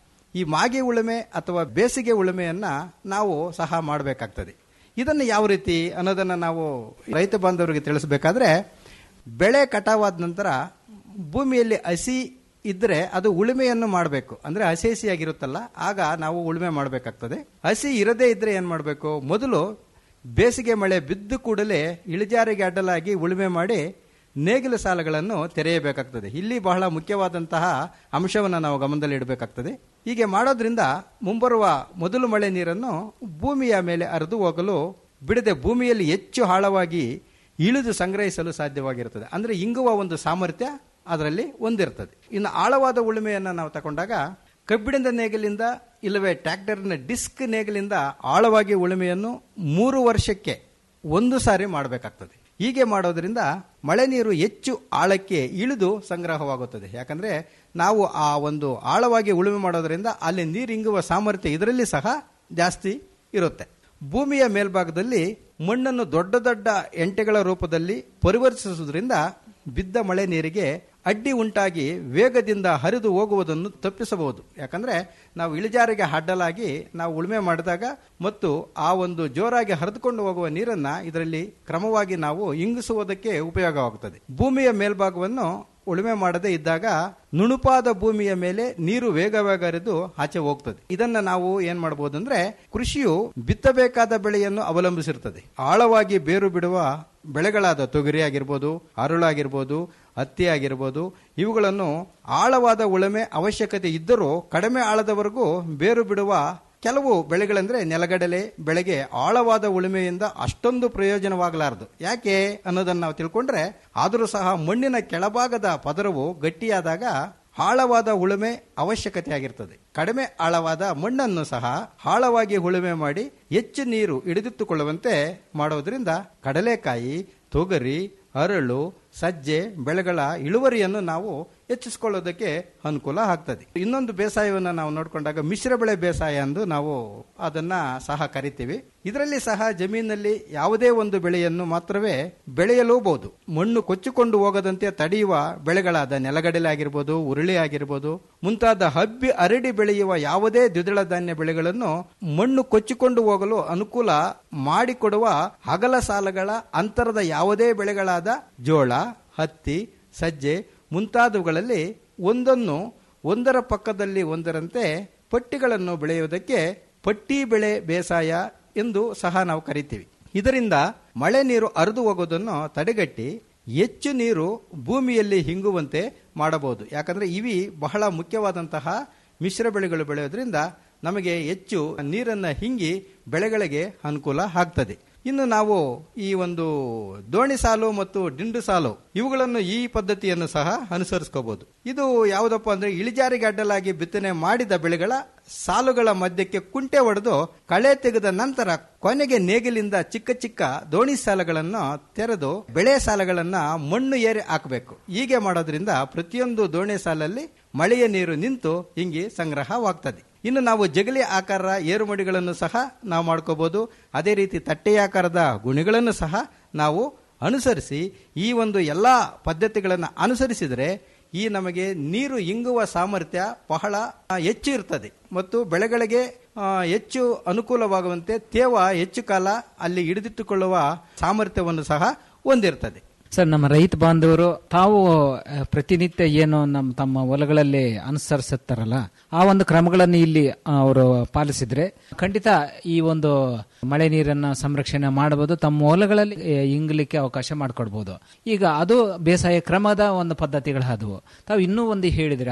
Speaker 17: ಈ ಮಾಗೆ ಉಳುಮೆ ಅಥವಾ ಬೇಸಿಗೆ ಉಳುಮೆಯನ್ನ ನಾವು ಸಹ ಮಾಡಬೇಕಾಗ್ತದೆ ಇದನ್ನು ಯಾವ ರೀತಿ ಅನ್ನೋದನ್ನು ನಾವು ರೈತ ಬಾಂಧವರಿಗೆ ತಿಳಿಸಬೇಕಾದ್ರೆ ಬೆಳೆ ಕಟಾವಾದ ನಂತರ ಭೂಮಿಯಲ್ಲಿ ಹಸಿ ಇದ್ರೆ ಅದು ಉಳುಮೆಯನ್ನು ಮಾಡಬೇಕು ಅಂದ್ರೆ ಹಸಿ ಹಸಿಯಾಗಿರುತ್ತಲ್ಲ ಆಗ ನಾವು ಉಳುಮೆ ಮಾಡಬೇಕಾಗ್ತದೆ ಹಸಿ ಇರದೇ ಇದ್ರೆ ಏನ್ ಮಾಡಬೇಕು ಮೊದಲು ಬೇಸಿಗೆ ಮಳೆ ಬಿದ್ದು ಕೂಡಲೇ ಇಳಿಜಾರಿಗೆ ಅಡ್ಡಲಾಗಿ ಉಳುಮೆ ಮಾಡಿ ನೇಗಿಲು ಸಾಲಗಳನ್ನು ತೆರೆಯಬೇಕಾಗ್ತದೆ ಇಲ್ಲಿ ಬಹಳ ಮುಖ್ಯವಾದಂತಹ ಅಂಶವನ್ನು ನಾವು ಗಮನದಲ್ಲಿ ಇಡಬೇಕಾಗ್ತದೆ ಹೀಗೆ ಮಾಡೋದ್ರಿಂದ ಮುಂಬರುವ ಮೊದಲು ಮಳೆ ನೀರನ್ನು ಭೂಮಿಯ ಮೇಲೆ ಹರಿದು ಹೋಗಲು ಬಿಡದೆ ಭೂಮಿಯಲ್ಲಿ ಹೆಚ್ಚು ಆಳವಾಗಿ ಇಳಿದು ಸಂಗ್ರಹಿಸಲು ಸಾಧ್ಯವಾಗಿರುತ್ತದೆ ಅಂದ್ರೆ ಇಂಗುವ ಒಂದು ಸಾಮರ್ಥ್ಯ ಅದರಲ್ಲಿ ಹೊಂದಿರ್ತದೆ ಇನ್ನು ಆಳವಾದ ಉಳುಮೆಯನ್ನು ನಾವು ತಗೊಂಡಾಗ ಕಬ್ಬಿಣದ ನೇಗಿಲಿಂದ ಇಲ್ಲವೇ ಟ್ರ್ಯಾಕ್ಟರ್ನ ಡಿಸ್ಕ್ ನೇಗಿಲಿಂದ ಆಳವಾಗಿ ಉಳುಮೆಯನ್ನು ಮೂರು ವರ್ಷಕ್ಕೆ ಒಂದು ಸಾರಿ ಮಾಡಬೇಕಾಗ್ತದೆ ಹೀಗೆ ಮಾಡೋದ್ರಿಂದ ಮಳೆ ನೀರು ಹೆಚ್ಚು ಆಳಕ್ಕೆ ಇಳಿದು ಸಂಗ್ರಹವಾಗುತ್ತದೆ ಯಾಕಂದ್ರೆ ನಾವು ಆ ಒಂದು ಆಳವಾಗಿ ಉಳುಮೆ ಮಾಡೋದ್ರಿಂದ ಅಲ್ಲಿ ನೀರು ಇಂಗುವ ಸಾಮರ್ಥ್ಯ ಇದರಲ್ಲಿ ಸಹ ಜಾಸ್ತಿ ಇರುತ್ತೆ ಭೂಮಿಯ ಮೇಲ್ಭಾಗದಲ್ಲಿ ಮಣ್ಣನ್ನು ದೊಡ್ಡ ದೊಡ್ಡ ಎಂಟೆಗಳ ರೂಪದಲ್ಲಿ ಪರಿವರ್ತಿಸುವುದರಿಂದ ಬಿದ್ದ ಮಳೆ ನೀರಿಗೆ ಅಡ್ಡಿ ಉಂಟಾಗಿ ವೇಗದಿಂದ ಹರಿದು ಹೋಗುವುದನ್ನು ತಪ್ಪಿಸಬಹುದು ಯಾಕಂದ್ರೆ ನಾವು ಇಳಿಜಾರಿಗೆ ಅಡ್ಡಲಾಗಿ ನಾವು ಉಳುಮೆ ಮಾಡಿದಾಗ ಮತ್ತು ಆ ಒಂದು ಜೋರಾಗಿ ಹರಿದುಕೊಂಡು ಹೋಗುವ ನೀರನ್ನ ಇದರಲ್ಲಿ ಕ್ರಮವಾಗಿ ನಾವು ಇಂಗಿಸುವುದಕ್ಕೆ ಉಪಯೋಗವಾಗುತ್ತದೆ ಭೂಮಿಯ ಮೇಲ್ಭಾಗವನ್ನು ಉಳುಮೆ ಮಾಡದೇ ಇದ್ದಾಗ ನುಣುಪಾದ ಭೂಮಿಯ ಮೇಲೆ ನೀರು ವೇಗ ವೇಗ ಹರಿದು ಆಚೆ ಹೋಗ್ತದೆ ಇದನ್ನ ನಾವು ಏನ್ ಮಾಡಬಹುದು ಅಂದ್ರೆ ಕೃಷಿಯು ಬಿತ್ತಬೇಕಾದ ಬೆಳೆಯನ್ನು ಅವಲಂಬಿಸಿರ್ತದೆ ಆಳವಾಗಿ ಬೇರು ಬಿಡುವ ಬೆಳೆಗಳಾದ ತೊಗರಿ ಆಗಿರ್ಬೋದು ಅರುಳಾಗಿರ್ಬೋದು ಹತ್ತಿ ಆಗಿರ್ಬೋದು ಇವುಗಳನ್ನು ಆಳವಾದ ಉಳುಮೆ ಅವಶ್ಯಕತೆ ಇದ್ದರೂ ಕಡಿಮೆ ಆಳದವರೆಗೂ ಬೇರು ಬಿಡುವ ಕೆಲವು ಬೆಳೆಗಳಂದ್ರೆ ನೆಲಗಡಲೆ ಬೆಳೆಗೆ ಆಳವಾದ ಉಳುಮೆಯಿಂದ ಅಷ್ಟೊಂದು ಪ್ರಯೋಜನವಾಗಲಾರದು ಯಾಕೆ ಅನ್ನೋದನ್ನು ನಾವು ತಿಳ್ಕೊಂಡ್ರೆ ಆದರೂ ಸಹ ಮಣ್ಣಿನ ಕೆಳಭಾಗದ ಪದರವು ಗಟ್ಟಿಯಾದಾಗ ಆಳವಾದ ಉಳುಮೆ ಅವಶ್ಯಕತೆ ಆಗಿರ್ತದೆ ಕಡಿಮೆ ಆಳವಾದ ಮಣ್ಣನ್ನು ಸಹ ಆಳವಾಗಿ ಉಳುಮೆ ಮಾಡಿ ಹೆಚ್ಚು ನೀರು ಹಿಡಿದಿಟ್ಟುಕೊಳ್ಳುವಂತೆ ಮಾಡೋದ್ರಿಂದ ಕಡಲೆಕಾಯಿ ತೊಗರಿ ಅರಳು ಸಜ್ಜೆ ಬೆಳೆಗಳ ಇಳುವರಿಯನ್ನು ನಾವು ಹೆಚ್ಚಿಸಿಕೊಳ್ಳೋದಕ್ಕೆ ಅನುಕೂಲ ಆಗ್ತದೆ ಇನ್ನೊಂದು ಬೇಸಾಯವನ್ನು ನಾವು ನೋಡಿಕೊಂಡಾಗ ಮಿಶ್ರ ಬೆಳೆ ಬೇಸಾಯ ಎಂದು ನಾವು ಅದನ್ನ ಸಹ ಕರಿತೀವಿ ಇದರಲ್ಲಿ ಸಹ ಜಮೀನಲ್ಲಿ ಯಾವುದೇ ಒಂದು ಬೆಳೆಯನ್ನು ಮಾತ್ರವೇ ಬೆಳೆಯಲೂಬಹುದು ಮಣ್ಣು ಕೊಚ್ಚಿಕೊಂಡು ಹೋಗದಂತೆ ತಡೆಯುವ ಬೆಳೆಗಳಾದ ನೆಲಗಡಲೆ ಆಗಿರ್ಬೋದು ಉರುಳಿ ಆಗಿರ್ಬೋದು ಮುಂತಾದ ಹಬ್ಬಿ ಅರಡಿ ಬೆಳೆಯುವ ಯಾವುದೇ ದ್ವಿದಳ ಧಾನ್ಯ ಬೆಳೆಗಳನ್ನು ಮಣ್ಣು ಕೊಚ್ಚಿಕೊಂಡು ಹೋಗಲು ಅನುಕೂಲ ಮಾಡಿಕೊಡುವ ಅಗಲ ಸಾಲಗಳ ಅಂತರದ ಯಾವುದೇ ಬೆಳೆಗಳಾದ ಜೋಳ ಹತ್ತಿ ಸಜ್ಜೆ ಮುಂತಾದವುಗಳಲ್ಲಿ ಒಂದನ್ನು ಒಂದರ ಪಕ್ಕದಲ್ಲಿ ಒಂದರಂತೆ ಪಟ್ಟಿಗಳನ್ನು ಬೆಳೆಯುವುದಕ್ಕೆ ಪಟ್ಟಿ ಬೆಳೆ ಬೇಸಾಯ ಎಂದು ಸಹ ನಾವು ಕರಿತೀವಿ ಇದರಿಂದ ಮಳೆ ನೀರು ಹರಿದು ಹೋಗೋದನ್ನು ತಡೆಗಟ್ಟಿ ಹೆಚ್ಚು ನೀರು ಭೂಮಿಯಲ್ಲಿ ಹಿಂಗುವಂತೆ ಮಾಡಬಹುದು ಯಾಕಂದ್ರೆ ಇವಿ ಬಹಳ ಮುಖ್ಯವಾದಂತಹ ಮಿಶ್ರ ಬೆಳೆಗಳು ಬೆಳೆಯೋದ್ರಿಂದ ನಮಗೆ ಹೆಚ್ಚು ನೀರನ್ನ ಹಿಂಗಿ ಬೆಳೆಗಳಿಗೆ ಅನುಕೂಲ ಆಗ್ತದೆ ಇನ್ನು ನಾವು ಈ ಒಂದು ದೋಣಿ ಸಾಲು ಮತ್ತು ದಿಂಡು ಸಾಲು ಇವುಗಳನ್ನು ಈ ಪದ್ಧತಿಯನ್ನು ಸಹ ಅನುಸರಿಸ್ಕೋಬಹುದು ಇದು ಯಾವುದಪ್ಪ ಅಂದ್ರೆ ಇಳಿಜಾರಿಗೆ ಅಡ್ಡಲಾಗಿ ಬಿತ್ತನೆ ಮಾಡಿದ ಬೆಳೆಗಳ ಸಾಲುಗಳ ಮಧ್ಯಕ್ಕೆ ಕುಂಟೆ ಹೊಡೆದು ಕಳೆ ತೆಗೆದ ನಂತರ ಕೊನೆಗೆ ನೇಗಿಲಿಂದ ಚಿಕ್ಕ ಚಿಕ್ಕ ದೋಣಿ ಸಾಲಗಳನ್ನು ತೆರೆದು ಬೆಳೆ ಸಾಲಗಳನ್ನ ಮಣ್ಣು ಏರಿ ಹಾಕಬೇಕು ಹೀಗೆ ಮಾಡೋದ್ರಿಂದ ಪ್ರತಿಯೊಂದು ದೋಣಿ ಸಾಲಲ್ಲಿ ಮಳೆಯ ನೀರು ನಿಂತು ಹಿಂಗಿ ಸಂಗ್ರಹವಾಗ್ತದೆ ಇನ್ನು ನಾವು ಜಗಲಿ ಆಕಾರದ ಏರುಮಡಿಗಳನ್ನು ಸಹ ನಾವು ಮಾಡ್ಕೋಬಹುದು ಅದೇ ರೀತಿ ತಟ್ಟೆಯಾಕಾರದ ಗುಣಿಗಳನ್ನು ಸಹ ನಾವು ಅನುಸರಿಸಿ ಈ ಒಂದು ಎಲ್ಲ ಪದ್ಧತಿಗಳನ್ನು ಅನುಸರಿಸಿದರೆ ಈ ನಮಗೆ ನೀರು ಇಂಗುವ ಸಾಮರ್ಥ್ಯ ಬಹಳ ಹೆಚ್ಚು ಇರ್ತದೆ ಮತ್ತು ಬೆಳೆಗಳಿಗೆ ಹೆಚ್ಚು ಅನುಕೂಲವಾಗುವಂತೆ ತೇವ ಹೆಚ್ಚು ಕಾಲ ಅಲ್ಲಿ ಹಿಡಿದಿಟ್ಟುಕೊಳ್ಳುವ ಸಾಮರ್ಥ್ಯವನ್ನು ಸಹ ಹೊಂದಿರ್ತದೆ
Speaker 16: ಸರ್ ನಮ್ಮ ರೈತ ಬಾಂಧವರು ತಾವು ಪ್ರತಿನಿತ್ಯ ಏನು ನಮ್ಮ ತಮ್ಮ ಹೊಲಗಳಲ್ಲಿ ಅನುಸರಿಸುತ್ತಾರಲ್ಲ ಆ ಒಂದು ಕ್ರಮಗಳನ್ನು ಇಲ್ಲಿ ಅವರು ಪಾಲಿಸಿದ್ರೆ ಖಂಡಿತ ಈ ಒಂದು ಮಳೆ ನೀರನ್ನ ಸಂರಕ್ಷಣೆ ಮಾಡಬಹುದು ತಮ್ಮ ಹೊಲಗಳಲ್ಲಿ ಇಂಗ್ಲಿಕ್ಕೆ ಅವಕಾಶ ಮಾಡಿಕೊಡ್ಬೋದು ಈಗ ಅದು ಬೇಸಾಯ ಕ್ರಮದ ಒಂದು ಪದ್ಧತಿಗಳಾದವು ತಾವು ಇನ್ನೂ ಒಂದು ಹೇಳಿದ್ರೆ ಆಗ್ಲೇ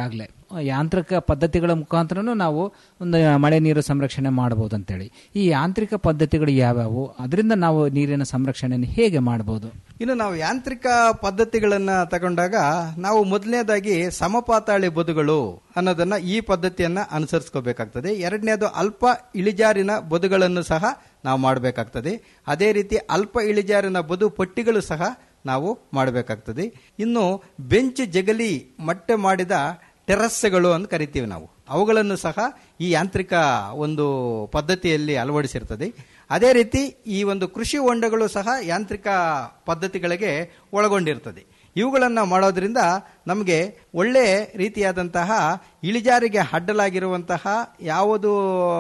Speaker 16: ಯಾಂತ್ರಿಕ ಪದ್ಧತಿಗಳ ಮುಖಾಂತರನೂ ನಾವು ಒಂದು ಮಳೆ ನೀರು ಸಂರಕ್ಷಣೆ ಮಾಡಬಹುದು ಅಂತೇಳಿ ಈ ಯಾಂತ್ರಿಕ ಪದ್ಧತಿಗಳು ಯಾವ್ಯಾವು ಅದರಿಂದ ನಾವು ನೀರಿನ ಸಂರಕ್ಷಣೆಯನ್ನು ಹೇಗೆ ಮಾಡಬಹುದು
Speaker 17: ಇನ್ನು ನಾವು ಯಾಂತ್ರಿಕ ಪದ್ಧತಿಗಳನ್ನ ತಗೊಂಡಾಗ ನಾವು ಮೊದಲನೇದಾಗಿ ಸಮಪಾತಾಳಿ ಬದುಗಳು ಅನ್ನೋದನ್ನ ಈ ಪದ್ಧತಿಯನ್ನ ಅನುಸರಿಸ್ಕೋಬೇಕಾಗ್ತದೆ ಎರಡನೇದು ಅಲ್ಪ ಇಳಿಜಾರಿನ ಬದುಗಳನ್ನು ಸಹ ನಾವು ಮಾಡಬೇಕಾಗ್ತದೆ ಅದೇ ರೀತಿ ಅಲ್ಪ ಇಳಿಜಾರಿನ ಬದು ಪಟ್ಟಿಗಳು ಸಹ ನಾವು ಮಾಡಬೇಕಾಗ್ತದೆ ಇನ್ನು ಬೆಂಚ್ ಜಗಲಿ ಮಟ್ಟೆ ಮಾಡಿದ ಟೆರಸ್ಗಳು ಅಂತ ಕರಿತೀವಿ ನಾವು ಅವುಗಳನ್ನು ಸಹ ಈ ಯಾಂತ್ರಿಕ ಒಂದು ಪದ್ಧತಿಯಲ್ಲಿ ಅಳವಡಿಸಿರ್ತದೆ ಅದೇ ರೀತಿ ಈ ಒಂದು ಕೃಷಿ ಹೊಂಡಗಳು ಸಹ ಯಾಂತ್ರಿಕ ಪದ್ಧತಿಗಳಿಗೆ ಒಳಗೊಂಡಿರ್ತದೆ ಇವುಗಳನ್ನು ಮಾಡೋದ್ರಿಂದ ನಮಗೆ ಒಳ್ಳೆ ರೀತಿಯಾದಂತಹ ಇಳಿಜಾರಿಗೆ ಅಡ್ಡಲಾಗಿರುವಂತಹ ಯಾವುದು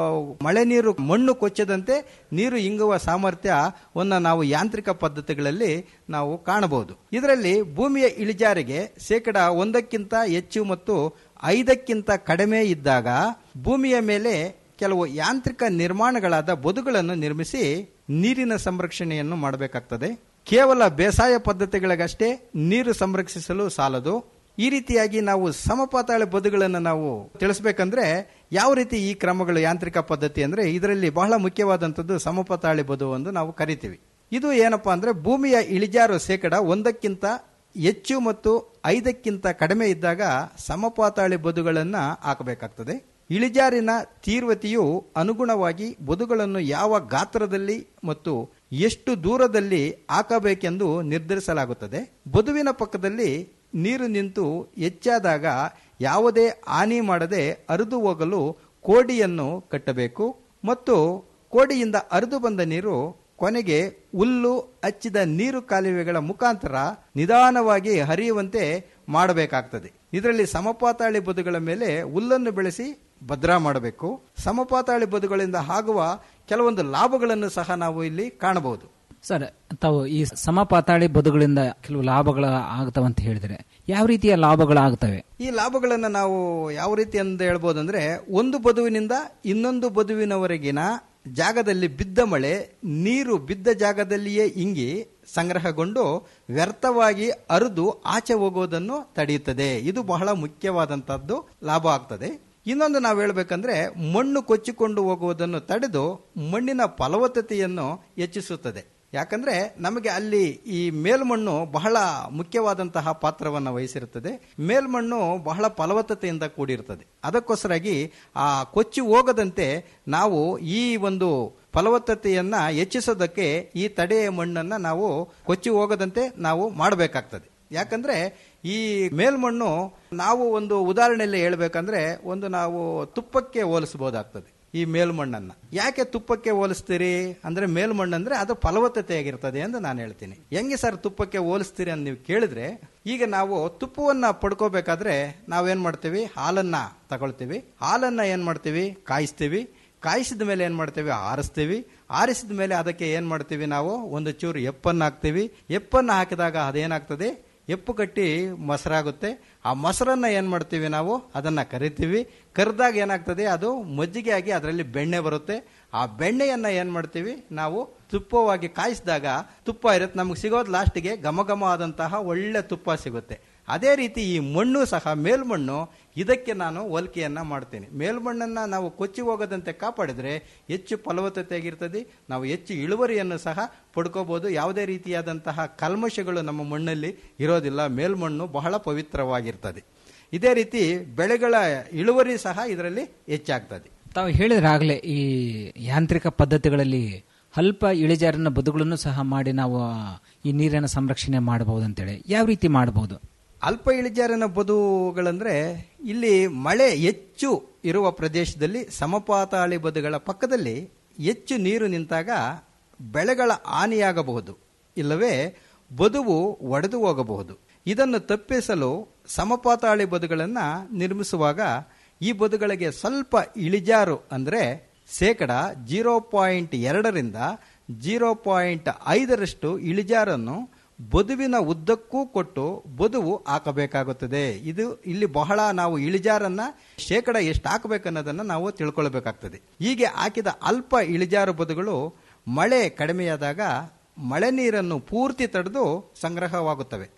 Speaker 17: ಮಳೆ ನೀರು ಮಣ್ಣು ಕೊಚ್ಚದಂತೆ ನೀರು ಇಂಗುವ ಸಾಮರ್ಥ್ಯವನ್ನು ನಾವು ಯಾಂತ್ರಿಕ ಪದ್ಧತಿಗಳಲ್ಲಿ ನಾವು ಕಾಣಬಹುದು ಇದರಲ್ಲಿ ಭೂಮಿಯ ಇಳಿಜಾರಿಗೆ ಶೇಕಡ ಒಂದಕ್ಕಿಂತ ಹೆಚ್ಚು ಮತ್ತು ಐದಕ್ಕಿಂತ ಕಡಿಮೆ ಇದ್ದಾಗ ಭೂಮಿಯ ಮೇಲೆ ಕೆಲವು ಯಾಂತ್ರಿಕ ನಿರ್ಮಾಣಗಳಾದ ಬದುಗಳನ್ನು ನಿರ್ಮಿಸಿ ನೀರಿನ ಸಂರಕ್ಷಣೆಯನ್ನು ಮಾಡಬೇಕಾಗ್ತದೆ ಕೇವಲ ಬೇಸಾಯ ಪದ್ಧತಿಗಳಿಗಷ್ಟೇ ನೀರು ಸಂರಕ್ಷಿಸಲು ಸಾಲದು ಈ ರೀತಿಯಾಗಿ ನಾವು ಸಮಪಾತಾಳ ಬದುಗಳನ್ನು ನಾವು ತಿಳಿಸ್ಬೇಕಂದ್ರೆ ಯಾವ ರೀತಿ ಈ ಕ್ರಮಗಳು ಯಾಂತ್ರಿಕ ಪದ್ಧತಿ ಅಂದ್ರೆ ಇದರಲ್ಲಿ ಬಹಳ ಮುಖ್ಯವಾದಂಥದ್ದು ಸಮಪಾತಾಳಿ ಬದು ಎಂದು ನಾವು ಕರಿತೀವಿ ಇದು ಏನಪ್ಪಾ ಅಂದ್ರೆ ಭೂಮಿಯ ಇಳಿಜಾರು ಶೇಕಡ ಒಂದಕ್ಕಿಂತ ಹೆಚ್ಚು ಮತ್ತು ಐದಕ್ಕಿಂತ ಕಡಿಮೆ ಇದ್ದಾಗ ಸಮಪಾತಾಳಿ ಬದುಗಳನ್ನು ಹಾಕಬೇಕಾಗ್ತದೆ ಇಳಿಜಾರಿನ ತೀವ್ರತೆಯು ಅನುಗುಣವಾಗಿ ಬದುಗಳನ್ನು ಯಾವ ಗಾತ್ರದಲ್ಲಿ ಮತ್ತು ಎಷ್ಟು ದೂರದಲ್ಲಿ ಹಾಕಬೇಕೆಂದು ನಿರ್ಧರಿಸಲಾಗುತ್ತದೆ ಬದುವಿನ ಪಕ್ಕದಲ್ಲಿ ನೀರು ನಿಂತು ಹೆಚ್ಚಾದಾಗ ಯಾವುದೇ ಹಾನಿ ಮಾಡದೆ ಹರಿದು ಹೋಗಲು ಕೋಡಿಯನ್ನು ಕಟ್ಟಬೇಕು ಮತ್ತು ಕೋಡಿಯಿಂದ ಹರಿದು ಬಂದ ನೀರು ಕೊನೆಗೆ ಹುಲ್ಲು ಹಚ್ಚಿದ ನೀರು ಕಾಲುವೆಗಳ ಮುಖಾಂತರ ನಿಧಾನವಾಗಿ ಹರಿಯುವಂತೆ ಮಾಡಬೇಕಾಗ್ತದೆ ಇದರಲ್ಲಿ ಸಮಪಾತಾಳಿ ಬದುಗಳ ಮೇಲೆ ಹುಲ್ಲನ್ನು ಬೆಳೆಸಿ ಭದ್ರಾ ಮಾಡಬೇಕು ಸಮಪಾತಾಳಿ ಬದುಗಳಿಂದ ಆಗುವ ಕೆಲವೊಂದು ಲಾಭಗಳನ್ನು ಸಹ ನಾವು ಇಲ್ಲಿ ಕಾಣಬಹುದು
Speaker 16: ಸರ್ ತಾವು ಈ ಸಮಪಾತಾಳಿ ಬದುಗಳಿಂದ ಕೆಲವು ಲಾಭಗಳು ಆಗ್ತವೆ ಅಂತ ಹೇಳಿದ್ರೆ ಯಾವ ರೀತಿಯ ಲಾಭಗಳಾಗ್ತವೆ
Speaker 17: ಈ ಲಾಭಗಳನ್ನು ನಾವು ಯಾವ ರೀತಿ ಅಂತ ಹೇಳ್ಬೋದಂದ್ರೆ ಒಂದು ಬದುವಿನಿಂದ ಇನ್ನೊಂದು ಬದುವಿನವರೆಗಿನ ಜಾಗದಲ್ಲಿ ಬಿದ್ದ ಮಳೆ ನೀರು ಬಿದ್ದ ಜಾಗದಲ್ಲಿಯೇ ಇಂಗಿ ಸಂಗ್ರಹಗೊಂಡು ವ್ಯರ್ಥವಾಗಿ ಅರಿದು ಆಚೆ ಹೋಗೋದನ್ನು ತಡೆಯುತ್ತದೆ ಇದು ಬಹಳ ಮುಖ್ಯವಾದಂತಹದ್ದು ಲಾಭ ಆಗ್ತದೆ ಇನ್ನೊಂದು ನಾವು ಹೇಳ್ಬೇಕಂದ್ರೆ ಮಣ್ಣು ಕೊಚ್ಚಿಕೊಂಡು ಹೋಗುವುದನ್ನು ತಡೆದು ಮಣ್ಣಿನ ಫಲವತ್ತತೆಯನ್ನು ಹೆಚ್ಚಿಸುತ್ತದೆ ಯಾಕಂದ್ರೆ ನಮಗೆ ಅಲ್ಲಿ ಈ ಮೇಲ್ಮಣ್ಣು ಬಹಳ ಮುಖ್ಯವಾದಂತಹ ಪಾತ್ರವನ್ನು ವಹಿಸಿರುತ್ತದೆ ಮೇಲ್ಮಣ್ಣು ಬಹಳ ಫಲವತ್ತತೆಯಿಂದ ಕೂಡಿರ್ತದೆ ಅದಕ್ಕೋಸ್ಕರಾಗಿ ಆ ಕೊಚ್ಚಿ ಹೋಗದಂತೆ ನಾವು ಈ ಒಂದು ಫಲವತ್ತತೆಯನ್ನ ಹೆಚ್ಚಿಸೋದಕ್ಕೆ ಈ ತಡೆಯ ಮಣ್ಣನ್ನ ನಾವು ಕೊಚ್ಚಿ ಹೋಗದಂತೆ ನಾವು ಮಾಡಬೇಕಾಗ್ತದೆ ಯಾಕಂದ್ರೆ ಈ ಮೇಲ್ಮಣ್ಣು ನಾವು ಒಂದು ಉದಾಹರಣೆಯಲ್ಲಿ ಹೇಳ್ಬೇಕಂದ್ರೆ ಒಂದು ನಾವು ತುಪ್ಪಕ್ಕೆ ಹೋಲಿಸಬಹುದಾಗ್ತದೆ ಈ ಮೇಲ್ಮಣ್ಣನ್ನ ಯಾಕೆ ತುಪ್ಪಕ್ಕೆ ಹೋಲಿಸ್ತೀರಿ ಅಂದ್ರೆ ಮೇಲ್ಮಣ್ಣಂದ್ರೆ ಅದು ಫಲವತ್ತತೆಯಾಗಿರ್ತದೆ ಅಂತ ನಾನು ಹೇಳ್ತೀನಿ ಹೆಂಗೆ ಸರ್ ತುಪ್ಪಕ್ಕೆ ಹೋಲಿಸ್ತೀರಿ ಅಂತ ನೀವು ಕೇಳಿದ್ರೆ ಈಗ ನಾವು ತುಪ್ಪವನ್ನ ಪಡ್ಕೋಬೇಕಾದ್ರೆ ನಾವೇನ್ ಮಾಡ್ತೀವಿ ಹಾಲನ್ನ ತಗೊಳ್ತೀವಿ ಹಾಲನ್ನ ಏನ್ ಮಾಡ್ತೀವಿ ಕಾಯಿಸ್ತೀವಿ ಕಾಯಿಸಿದ ಮೇಲೆ ಏನ್ ಮಾಡ್ತೀವಿ ಆರಿಸ್ತೀವಿ ಆರಿಸಿದ ಮೇಲೆ ಅದಕ್ಕೆ ಏನ್ ಮಾಡ್ತೀವಿ ನಾವು ಒಂದು ಚೂರು ಎಪ್ಪನ್ನು ಹಾಕ್ತೀವಿ ಎಪ್ಪನ್ನು ಹಾಕಿದಾಗ ಅದೇನಾಗ್ತದೆ ಎಪ್ಪು ಕಟ್ಟಿ ಮೊಸರಾಗುತ್ತೆ ಆ ಮೊಸರನ್ನ ಏನ್ ಮಾಡ್ತೀವಿ ನಾವು ಅದನ್ನ ಕರಿತೀವಿ ಕರೆದಾಗ ಏನಾಗ್ತದೆ ಅದು ಮಜ್ಜಿಗೆ ಆಗಿ ಅದರಲ್ಲಿ ಬೆಣ್ಣೆ ಬರುತ್ತೆ ಆ ಬೆಣ್ಣೆಯನ್ನ ಏನ್ ಮಾಡ್ತೀವಿ ನಾವು ತುಪ್ಪವಾಗಿ ಕಾಯಿಸಿದಾಗ ತುಪ್ಪ ಇರುತ್ತೆ ನಮ್ಗೆ ಸಿಗೋದು ಲಾಸ್ಟಿಗೆ ಘಮ ಘಮ ಆದಂತಹ ಒಳ್ಳೆ ತುಪ್ಪ ಸಿಗುತ್ತೆ ಅದೇ ರೀತಿ ಈ ಮಣ್ಣು ಸಹ ಮೇಲ್ಮಣ್ಣು ಇದಕ್ಕೆ ನಾನು ಹೋಲಿಕೆಯನ್ನ ಮಾಡ್ತೀನಿ ಮೇಲ್ಮಣ್ಣನ್ನ ನಾವು ಕೊಚ್ಚಿ ಹೋಗದಂತೆ ಕಾಪಾಡಿದ್ರೆ ಹೆಚ್ಚು ಫಲವತ್ತತೆಯಾಗಿರ್ತದೆ ನಾವು ಹೆಚ್ಚು ಇಳುವರಿಯನ್ನು ಸಹ ಪಡ್ಕೋಬಹುದು ಯಾವುದೇ ರೀತಿಯಾದಂತಹ ಕಲ್ಮಶಗಳು ನಮ್ಮ ಮಣ್ಣಲ್ಲಿ ಇರೋದಿಲ್ಲ ಮೇಲ್ಮಣ್ಣು ಬಹಳ ಪವಿತ್ರವಾಗಿರ್ತದೆ ಇದೇ ರೀತಿ ಬೆಳೆಗಳ ಇಳುವರಿ ಸಹ ಇದರಲ್ಲಿ ಹೆಚ್ಚಾಗ್ತದೆ
Speaker 16: ತಾವು ಹೇಳಿದ್ರೆ ಆಗ್ಲೇ ಈ ಯಾಂತ್ರಿಕ ಪದ್ಧತಿಗಳಲ್ಲಿ ಅಲ್ಪ ಇಳಿಜಾರಿನ ಬದುಗಳನ್ನು ಸಹ ಮಾಡಿ ನಾವು ಈ ನೀರಿನ ಸಂರಕ್ಷಣೆ ಮಾಡಬಹುದು ಅಂತೇಳಿ ಯಾವ ರೀತಿ ಮಾಡಬಹುದು
Speaker 17: ಅಲ್ಪ ಇಳಿಜಾರಿನ ಬದುಗಳಂದ್ರೆ ಇಲ್ಲಿ ಮಳೆ ಹೆಚ್ಚು ಇರುವ ಪ್ರದೇಶದಲ್ಲಿ ಸಮಪಾತಾಳಿ ಬದುಗಳ ಪಕ್ಕದಲ್ಲಿ ಹೆಚ್ಚು ನೀರು ನಿಂತಾಗ ಬೆಳೆಗಳ ಹಾನಿಯಾಗಬಹುದು ಇಲ್ಲವೇ ಬದುವು ಒಡೆದು ಹೋಗಬಹುದು ಇದನ್ನು ತಪ್ಪಿಸಲು ಸಮಪಾತಾಳಿ ಬದುಗಳನ್ನು ನಿರ್ಮಿಸುವಾಗ ಈ ಬದುಗಳಿಗೆ ಸ್ವಲ್ಪ ಇಳಿಜಾರು ಅಂದರೆ ಶೇಕಡ ಜೀರೋ ಪಾಯಿಂಟ್ ಎರಡರಿಂದ ಜೀರೋ ಪಾಯಿಂಟ್ ಐದರಷ್ಟು ಇಳಿಜಾರನ್ನು ಬದುವಿನ ಉದ್ದಕ್ಕೂ ಕೊಟ್ಟು ಬದುವು ಹಾಕಬೇಕಾಗುತ್ತದೆ ಇದು ಇಲ್ಲಿ ಬಹಳ ನಾವು ಇಳಿಜಾರನ್ನ ಶೇಕಡ ಎಷ್ಟು ಹಾಕಬೇಕನ್ನೋದನ್ನ ನಾವು ತಿಳ್ಕೊಳ್ಬೇಕಾಗ್ತದೆ ಹೀಗೆ ಹಾಕಿದ ಅಲ್ಪ ಇಳಿಜಾರು ಬದುಗಳು ಮಳೆ ಕಡಿಮೆಯಾದಾಗ ಮಳೆ ನೀರನ್ನು ಪೂರ್ತಿ ತಡೆದು ಸಂಗ್ರಹವಾಗುತ್ತವೆ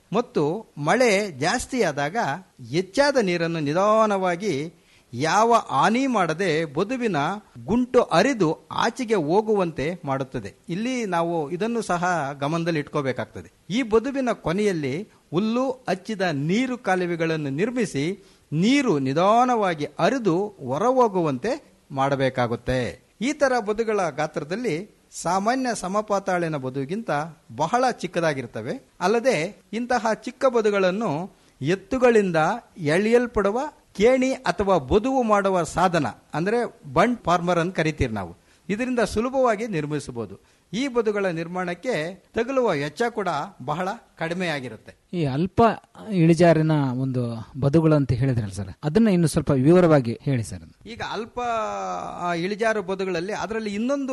Speaker 17: ಮತ್ತು ಮಳೆ ಜಾಸ್ತಿ ಆದಾಗ ಹೆಚ್ಚಾದ ನೀರನ್ನು ನಿಧಾನವಾಗಿ ಯಾವ ಹಾನಿ ಮಾಡದೆ ಬದುವಿನ ಗುಂಟು ಅರಿದು ಆಚೆಗೆ ಹೋಗುವಂತೆ ಮಾಡುತ್ತದೆ ಇಲ್ಲಿ ನಾವು ಇದನ್ನು ಸಹ ಗಮನದಲ್ಲಿ ಇಟ್ಕೋಬೇಕಾಗ್ತದೆ ಈ ಬದುವಿನ ಕೊನೆಯಲ್ಲಿ ಹುಲ್ಲು ಹಚ್ಚಿದ ನೀರು ಕಾಲುವೆಗಳನ್ನು ನಿರ್ಮಿಸಿ ನೀರು ನಿಧಾನವಾಗಿ ಹರಿದು ಹೊರಹೋಗುವಂತೆ ಮಾಡಬೇಕಾಗುತ್ತೆ ಈ ತರ ಬದುಗಳ ಗಾತ್ರದಲ್ಲಿ ಸಾಮಾನ್ಯ ಸಮಪಾತಾಳಿನ ಬದುಗಿಂತ ಬಹಳ ಚಿಕ್ಕದಾಗಿರ್ತವೆ ಅಲ್ಲದೆ ಇಂತಹ ಚಿಕ್ಕ ಬದುಗಳನ್ನು ಎತ್ತುಗಳಿಂದ ಎಳೆಯಲ್ಪಡುವ ಕೇಣಿ ಅಥವಾ ಬದುವು ಮಾಡುವ ಸಾಧನ ಅಂದ್ರೆ ಬಂಡ್ ಫಾರ್ಮರ್ ಅಂತ ಕರಿತೀವಿ ನಾವು ಇದರಿಂದ ಸುಲಭವಾಗಿ ನಿರ್ಮಿಸಬಹುದು ಈ ಬದುಗಳ ನಿರ್ಮಾಣಕ್ಕೆ ತಗುಲುವ ವೆಚ್ಚ ಕೂಡ ಬಹಳ ಕಡಿಮೆ ಆಗಿರುತ್ತೆ
Speaker 16: ಈ ಅಲ್ಪ ಇಳಿಜಾರಿನ ಒಂದು ಬದುಗಳು ಅಂತ ಹೇಳಿದ್ರಲ್ಲ ಸರ್ ಅದನ್ನ ಇನ್ನು ಸ್ವಲ್ಪ ವಿವರವಾಗಿ ಹೇಳಿ ಸರ್
Speaker 17: ಈಗ ಅಲ್ಪ ಆ, ಇಳಿಜಾರು ಬದುಗಳಲ್ಲಿ ಅದರಲ್ಲಿ ಇನ್ನೊಂದು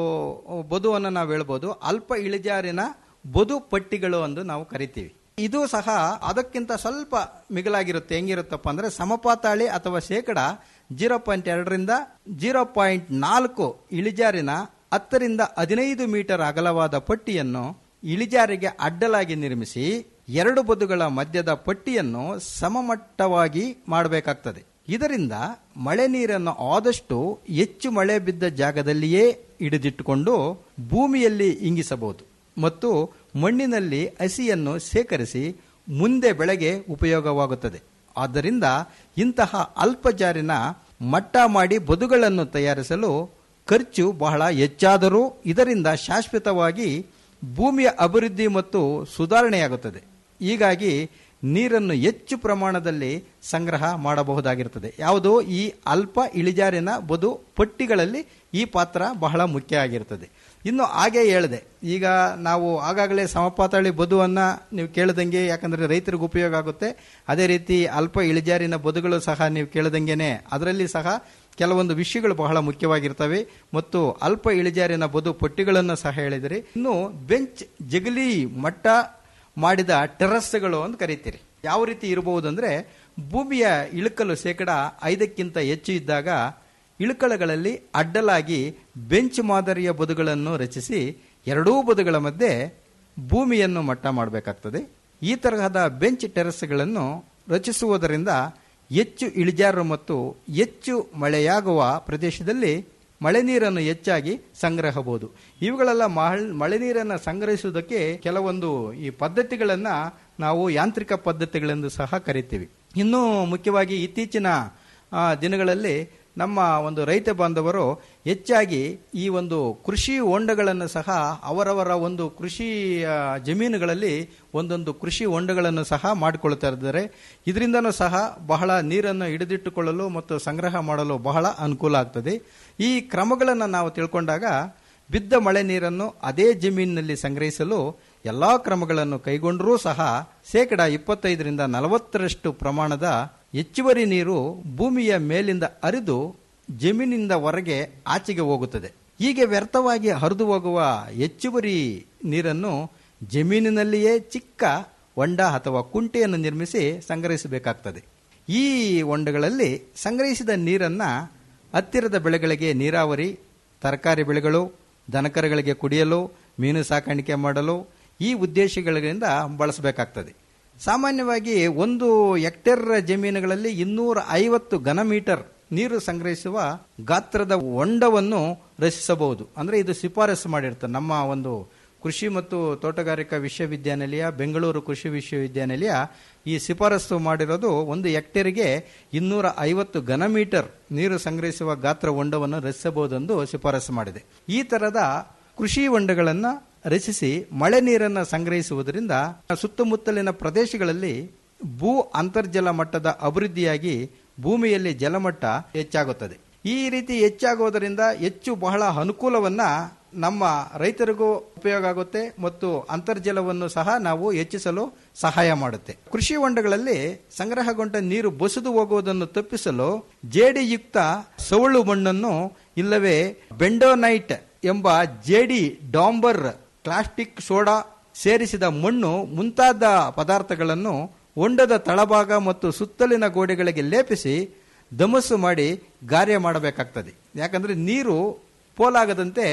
Speaker 17: ಬದುವನ್ನು ನಾವು ಹೇಳ್ಬೋದು ಅಲ್ಪ ಇಳಿಜಾರಿನ ಬದು ಪಟ್ಟಿಗಳು ಎಂದು ನಾವು ಕರಿತೀವಿ ಇದು ಸಹ ಅದಕ್ಕಿಂತ ಸ್ವಲ್ಪ ಮಿಗಿಲಾಗಿರುತ್ತೆ ಹೆಂಗಿರುತ್ತಪ್ಪ ಅಂದ್ರೆ ಸಮಪಾತಾಳಿ ಅಥವಾ ಶೇಕಡ ಜೀರೋ ಪಾಯಿಂಟ್ ಎರಡರಿಂದ ಜೀರೋ ಪಾಯಿಂಟ್ ನಾಲ್ಕು ಇಳಿಜಾರಿನ ಹತ್ತರಿಂದ ಹದಿನೈದು ಮೀಟರ್ ಅಗಲವಾದ ಪಟ್ಟಿಯನ್ನು ಇಳಿಜಾರಿಗೆ ಅಡ್ಡಲಾಗಿ ನಿರ್ಮಿಸಿ ಎರಡು ಬದುಗಳ ಮಧ್ಯದ ಪಟ್ಟಿಯನ್ನು ಸಮಮಟ್ಟವಾಗಿ ಮಾಡಬೇಕಾಗ್ತದೆ ಇದರಿಂದ ಮಳೆ ನೀರನ್ನು ಆದಷ್ಟು ಹೆಚ್ಚು ಮಳೆ ಬಿದ್ದ ಜಾಗದಲ್ಲಿಯೇ ಹಿಡಿದಿಟ್ಟುಕೊಂಡು ಭೂಮಿಯಲ್ಲಿ ಇಂಗಿಸಬಹುದು ಮತ್ತು ಮಣ್ಣಿನಲ್ಲಿ ಹಸಿಯನ್ನು ಸೇಕರಿಸಿ ಮುಂದೆ ಬೆಳೆಗೆ ಉಪಯೋಗವಾಗುತ್ತದೆ ಆದ್ದರಿಂದ ಇಂತಹ ಅಲ್ಪ ಜಾರಿನ ಮಟ್ಟ ಮಾಡಿ ಬದುಗಳನ್ನು ತಯಾರಿಸಲು ಖರ್ಚು ಬಹಳ ಹೆಚ್ಚಾದರೂ ಇದರಿಂದ ಶಾಶ್ವತವಾಗಿ ಭೂಮಿಯ ಅಭಿವೃದ್ಧಿ ಮತ್ತು ಸುಧಾರಣೆಯಾಗುತ್ತದೆ ಹೀಗಾಗಿ ನೀರನ್ನು ಹೆಚ್ಚು ಪ್ರಮಾಣದಲ್ಲಿ ಸಂಗ್ರಹ ಮಾಡಬಹುದಾಗಿರುತ್ತದೆ ಯಾವುದು ಈ ಅಲ್ಪ ಇಳಿಜಾರಿನ ಬದು ಪಟ್ಟಿಗಳಲ್ಲಿ ಈ ಪಾತ್ರ ಬಹಳ ಮುಖ್ಯ ಆಗಿರುತ್ತದೆ ಇನ್ನು ಹಾಗೆ ಹೇಳಿದೆ ಈಗ ನಾವು ಆಗಾಗಲೇ ಸಮಪಾತಾಳಿ ಬದುವನ್ನ ನೀವು ಕೇಳದಂಗೆ ಯಾಕಂದ್ರೆ ರೈತರಿಗೆ ಉಪಯೋಗ ಆಗುತ್ತೆ ಅದೇ ರೀತಿ ಅಲ್ಪ ಇಳಿಜಾರಿನ ಬದುಗಳು ಸಹ ನೀವು ಕೇಳದಂಗೆನೆ ಅದರಲ್ಲಿ ಸಹ ಕೆಲವೊಂದು ವಿಷಯಗಳು ಬಹಳ ಮುಖ್ಯವಾಗಿರ್ತವೆ ಮತ್ತು ಅಲ್ಪ ಇಳಿಜಾರಿನ ಬದು ಪಟ್ಟಿಗಳನ್ನು ಸಹ ಹೇಳಿದಿರಿ ಇನ್ನು ಬೆಂಚ್ ಜಗಲಿ ಮಟ್ಟ ಮಾಡಿದ ಟೆರಸ್ಗಳು ಅಂತ ಕರೀತೀರಿ ಯಾವ ರೀತಿ ಇರಬಹುದಂದ್ರೆ ಭೂಮಿಯ ಇಳುಕಲು ಶೇಕಡ ಐದಕ್ಕಿಂತ ಹೆಚ್ಚು ಇದ್ದಾಗ ಇಳುಕಳಗಳಲ್ಲಿ ಅಡ್ಡಲಾಗಿ ಬೆಂಚ್ ಮಾದರಿಯ ಬದುಗಳನ್ನು ರಚಿಸಿ ಎರಡೂ ಬದುಗಳ ಮಧ್ಯೆ ಭೂಮಿಯನ್ನು ಮಟ್ಟ ಮಾಡಬೇಕಾಗ್ತದೆ ಈ ತರಹದ ಬೆಂಚ್ ಟೆರಸ್ಗಳನ್ನು ರಚಿಸುವುದರಿಂದ ಹೆಚ್ಚು ಇಳಿಜಾರು ಮತ್ತು ಹೆಚ್ಚು ಮಳೆಯಾಗುವ ಪ್ರದೇಶದಲ್ಲಿ ಮಳೆ ನೀರನ್ನು ಹೆಚ್ಚಾಗಿ ಸಂಗ್ರಹಬಹುದು ಇವುಗಳೆಲ್ಲ ಮಹಳ್- ಮಳೆ ನೀರನ್ನು ಸಂಗ್ರಹಿಸುವುದಕ್ಕೆ ಕೆಲವೊಂದು ಈ ಪದ್ಧತಿಗಳನ್ನ ನಾವು ಯಾಂತ್ರಿಕ ಪದ್ಧತಿಗಳೆಂದು ಸಹ ಕರಿತೀವಿ ಇನ್ನು ಮುಖ್ಯವಾಗಿ ಇತ್ತೀಚಿನ ಆ, ದಿನಗಳಲ್ಲಿ ನಮ್ಮ ಒಂದು ರೈತ ಬಾಂಧವರು ಹೆಚ್ಚಾಗಿ ಈ ಒಂದು ಕೃಷಿ ಹೊಂಡಗಳನ್ನು ಸಹ ಅವರವರ ಒಂದು ಕೃಷಿ ಆ, ಜಮೀನುಗಳಲ್ಲಿ ಒಂದೊಂದು ಕೃಷಿ ಹೊಂಡಗಳನ್ನು ಸಹ ಮಾಡಿಕೊಳ್ತಾ ಇದ್ದಾರೆ ಇದರಿಂದನೂ ಸಹ ಬಹಳ ನೀರನ್ನು ಹಿಡಿದಿಟ್ಟುಕೊಳ್ಳಲು ಮತ್ತು ಸಂಗ್ರಹ ಮಾಡಲು ಬಹಳ ಅನುಕೂಲ ಆಗ್ತದೆ ಈ ಕ್ರಮಗಳನ್ನು ನಾವು ತಿಳ್ಕೊಂಡಾಗ ಬಿದ್ದ ಮಳೆ ನೀರನ್ನು ಅದೇ ಜಮೀನಿನಲ್ಲಿ ಸಂಗ್ರಹಿಸಲು ಎಲ್ಲಾ ಕ್ರಮಗಳನ್ನು ಕೈಗೊಂಡರೂ ಸಹ ಶೇಕಡ ಇಪ್ಪತ್ತೈದರಿಂದ ನಲವತ್ತರಷ್ಟು ಪ್ರಮಾಣದ ಹೆಚ್ಚುವರಿ ನೀರು ಭೂಮಿಯ ಮೇಲಿಂದ ಹರಿದು ಜಮೀನಿಂದ ಹೊರಗೆ ಆಚೆಗೆ ಹೋಗುತ್ತದೆ ಹೀಗೆ ವ್ಯರ್ಥವಾಗಿ ಹರಿದು ಹೋಗುವ ಹೆಚ್ಚುವರಿ ನೀರನ್ನು ಜಮೀನಿನಲ್ಲಿಯೇ ಚಿಕ್ಕ ಹೊಂಡ ಅಥವಾ ಕುಂಟೆಯನ್ನು ನಿರ್ಮಿಸಿ ಸಂಗ್ರಹಿಸಬೇಕಾಗ್ತದೆ ಈ ಹೊಂಡಗಳಲ್ಲಿ ಸಂಗ್ರಹಿಸಿದ ನೀರನ್ನ ಹತ್ತಿರದ ಬೆಳೆಗಳಿಗೆ ನೀರಾವರಿ ತರಕಾರಿ ಬೆಳೆಗಳು ದನಕರುಗಳಿಗೆ ಕುಡಿಯಲು ಮೀನು ಸಾಕಾಣಿಕೆ ಮಾಡಲು ಈ ಉದ್ದೇಶಗಳಿಂದ ಬಳಸಬೇಕಾಗ್ತದೆ ಸಾಮಾನ್ಯವಾಗಿ ಒಂದು ಹೆಕ್ಟೇರ್ ಜಮೀನುಗಳಲ್ಲಿ ಇನ್ನೂರ ಐವತ್ತು ಘನ ಮೀಟರ್ ನೀರು ಸಂಗ್ರಹಿಸುವ ಗಾತ್ರದ ಹೊಂಡವನ್ನು ರಚಿಸಬಹುದು ಅಂದ್ರೆ ಇದು ಶಿಫಾರಸು ಮಾಡಿರ್ತದೆ ನಮ್ಮ ಒಂದು ಕೃಷಿ ಮತ್ತು ತೋಟಗಾರಿಕಾ ವಿಶ್ವವಿದ್ಯಾನಿಲಯ ಬೆಂಗಳೂರು ಕೃಷಿ ವಿಶ್ವವಿದ್ಯಾನಿಲಯ ಈ ಶಿಫಾರಸು ಮಾಡಿರೋದು ಒಂದು ಹೆಕ್ಟೇರ್ಗೆ ಇನ್ನೂರ ಐವತ್ತು ಘನ ಮೀಟರ್ ನೀರು ಸಂಗ್ರಹಿಸುವ ಗಾತ್ರ ಹೊಂಡವನ್ನು ರಚಿಸಬಹುದೆಂದು ಶಿಫಾರಸು ಮಾಡಿದೆ ಈ ತರದ ಕೃಷಿ ಹೊಂಡಗಳನ್ನು ರಚಿಸಿ ಮಳೆ ನೀರನ್ನು ಸಂಗ್ರಹಿಸುವುದರಿಂದ ಸುತ್ತಮುತ್ತಲಿನ ಪ್ರದೇಶಗಳಲ್ಲಿ ಭೂ ಅಂತರ್ಜಲ ಮಟ್ಟದ ಅಭಿವೃದ್ಧಿಯಾಗಿ ಭೂಮಿಯಲ್ಲಿ ಜಲಮಟ್ಟ ಹೆಚ್ಚಾಗುತ್ತದೆ ಈ ರೀತಿ ಹೆಚ್ಚಾಗುವುದರಿಂದ ಹೆಚ್ಚು ಬಹಳ ಅನುಕೂಲವನ್ನ ನಮ್ಮ ರೈತರಿಗೂ ಉಪಯೋಗ ಆಗುತ್ತೆ ಮತ್ತು ಅಂತರ್ಜಲವನ್ನು ಸಹ ನಾವು ಹೆಚ್ಚಿಸಲು ಸಹಾಯ ಮಾಡುತ್ತೆ ಕೃಷಿ ಹೊಂಡಗಳಲ್ಲಿ ಸಂಗ್ರಹಗೊಂಡ ನೀರು ಬಸಿದು ಹೋಗುವುದನ್ನು ತಪ್ಪಿಸಲು ಜೇಡಿಯುಕ್ತ ಸವಳು ಮಣ್ಣನ್ನು ಇಲ್ಲವೇ ಬೆಂಡೋನೈಟ್ ಎಂಬ ಜೇಡಿ ಡಾಂಬರ್ ಪ್ಲಾಸ್ಟಿಕ್ ಸೋಡಾ ಸೇರಿಸಿದ ಮಣ್ಣು ಮುಂತಾದ ಪದಾರ್ಥಗಳನ್ನು ಹೊಂಡದ ತಳಭಾಗ ಮತ್ತು ಸುತ್ತಲಿನ ಗೋಡೆಗಳಿಗೆ ಲೇಪಿಸಿ ದಮಸ್ಸು ಮಾಡಿ ಗಾರ್ಯ ಮಾಡಬೇಕಾಗ್ತದೆ ಯಾಕಂದ್ರೆ ನೀರು ಪೋಲಾಗದಂತೆ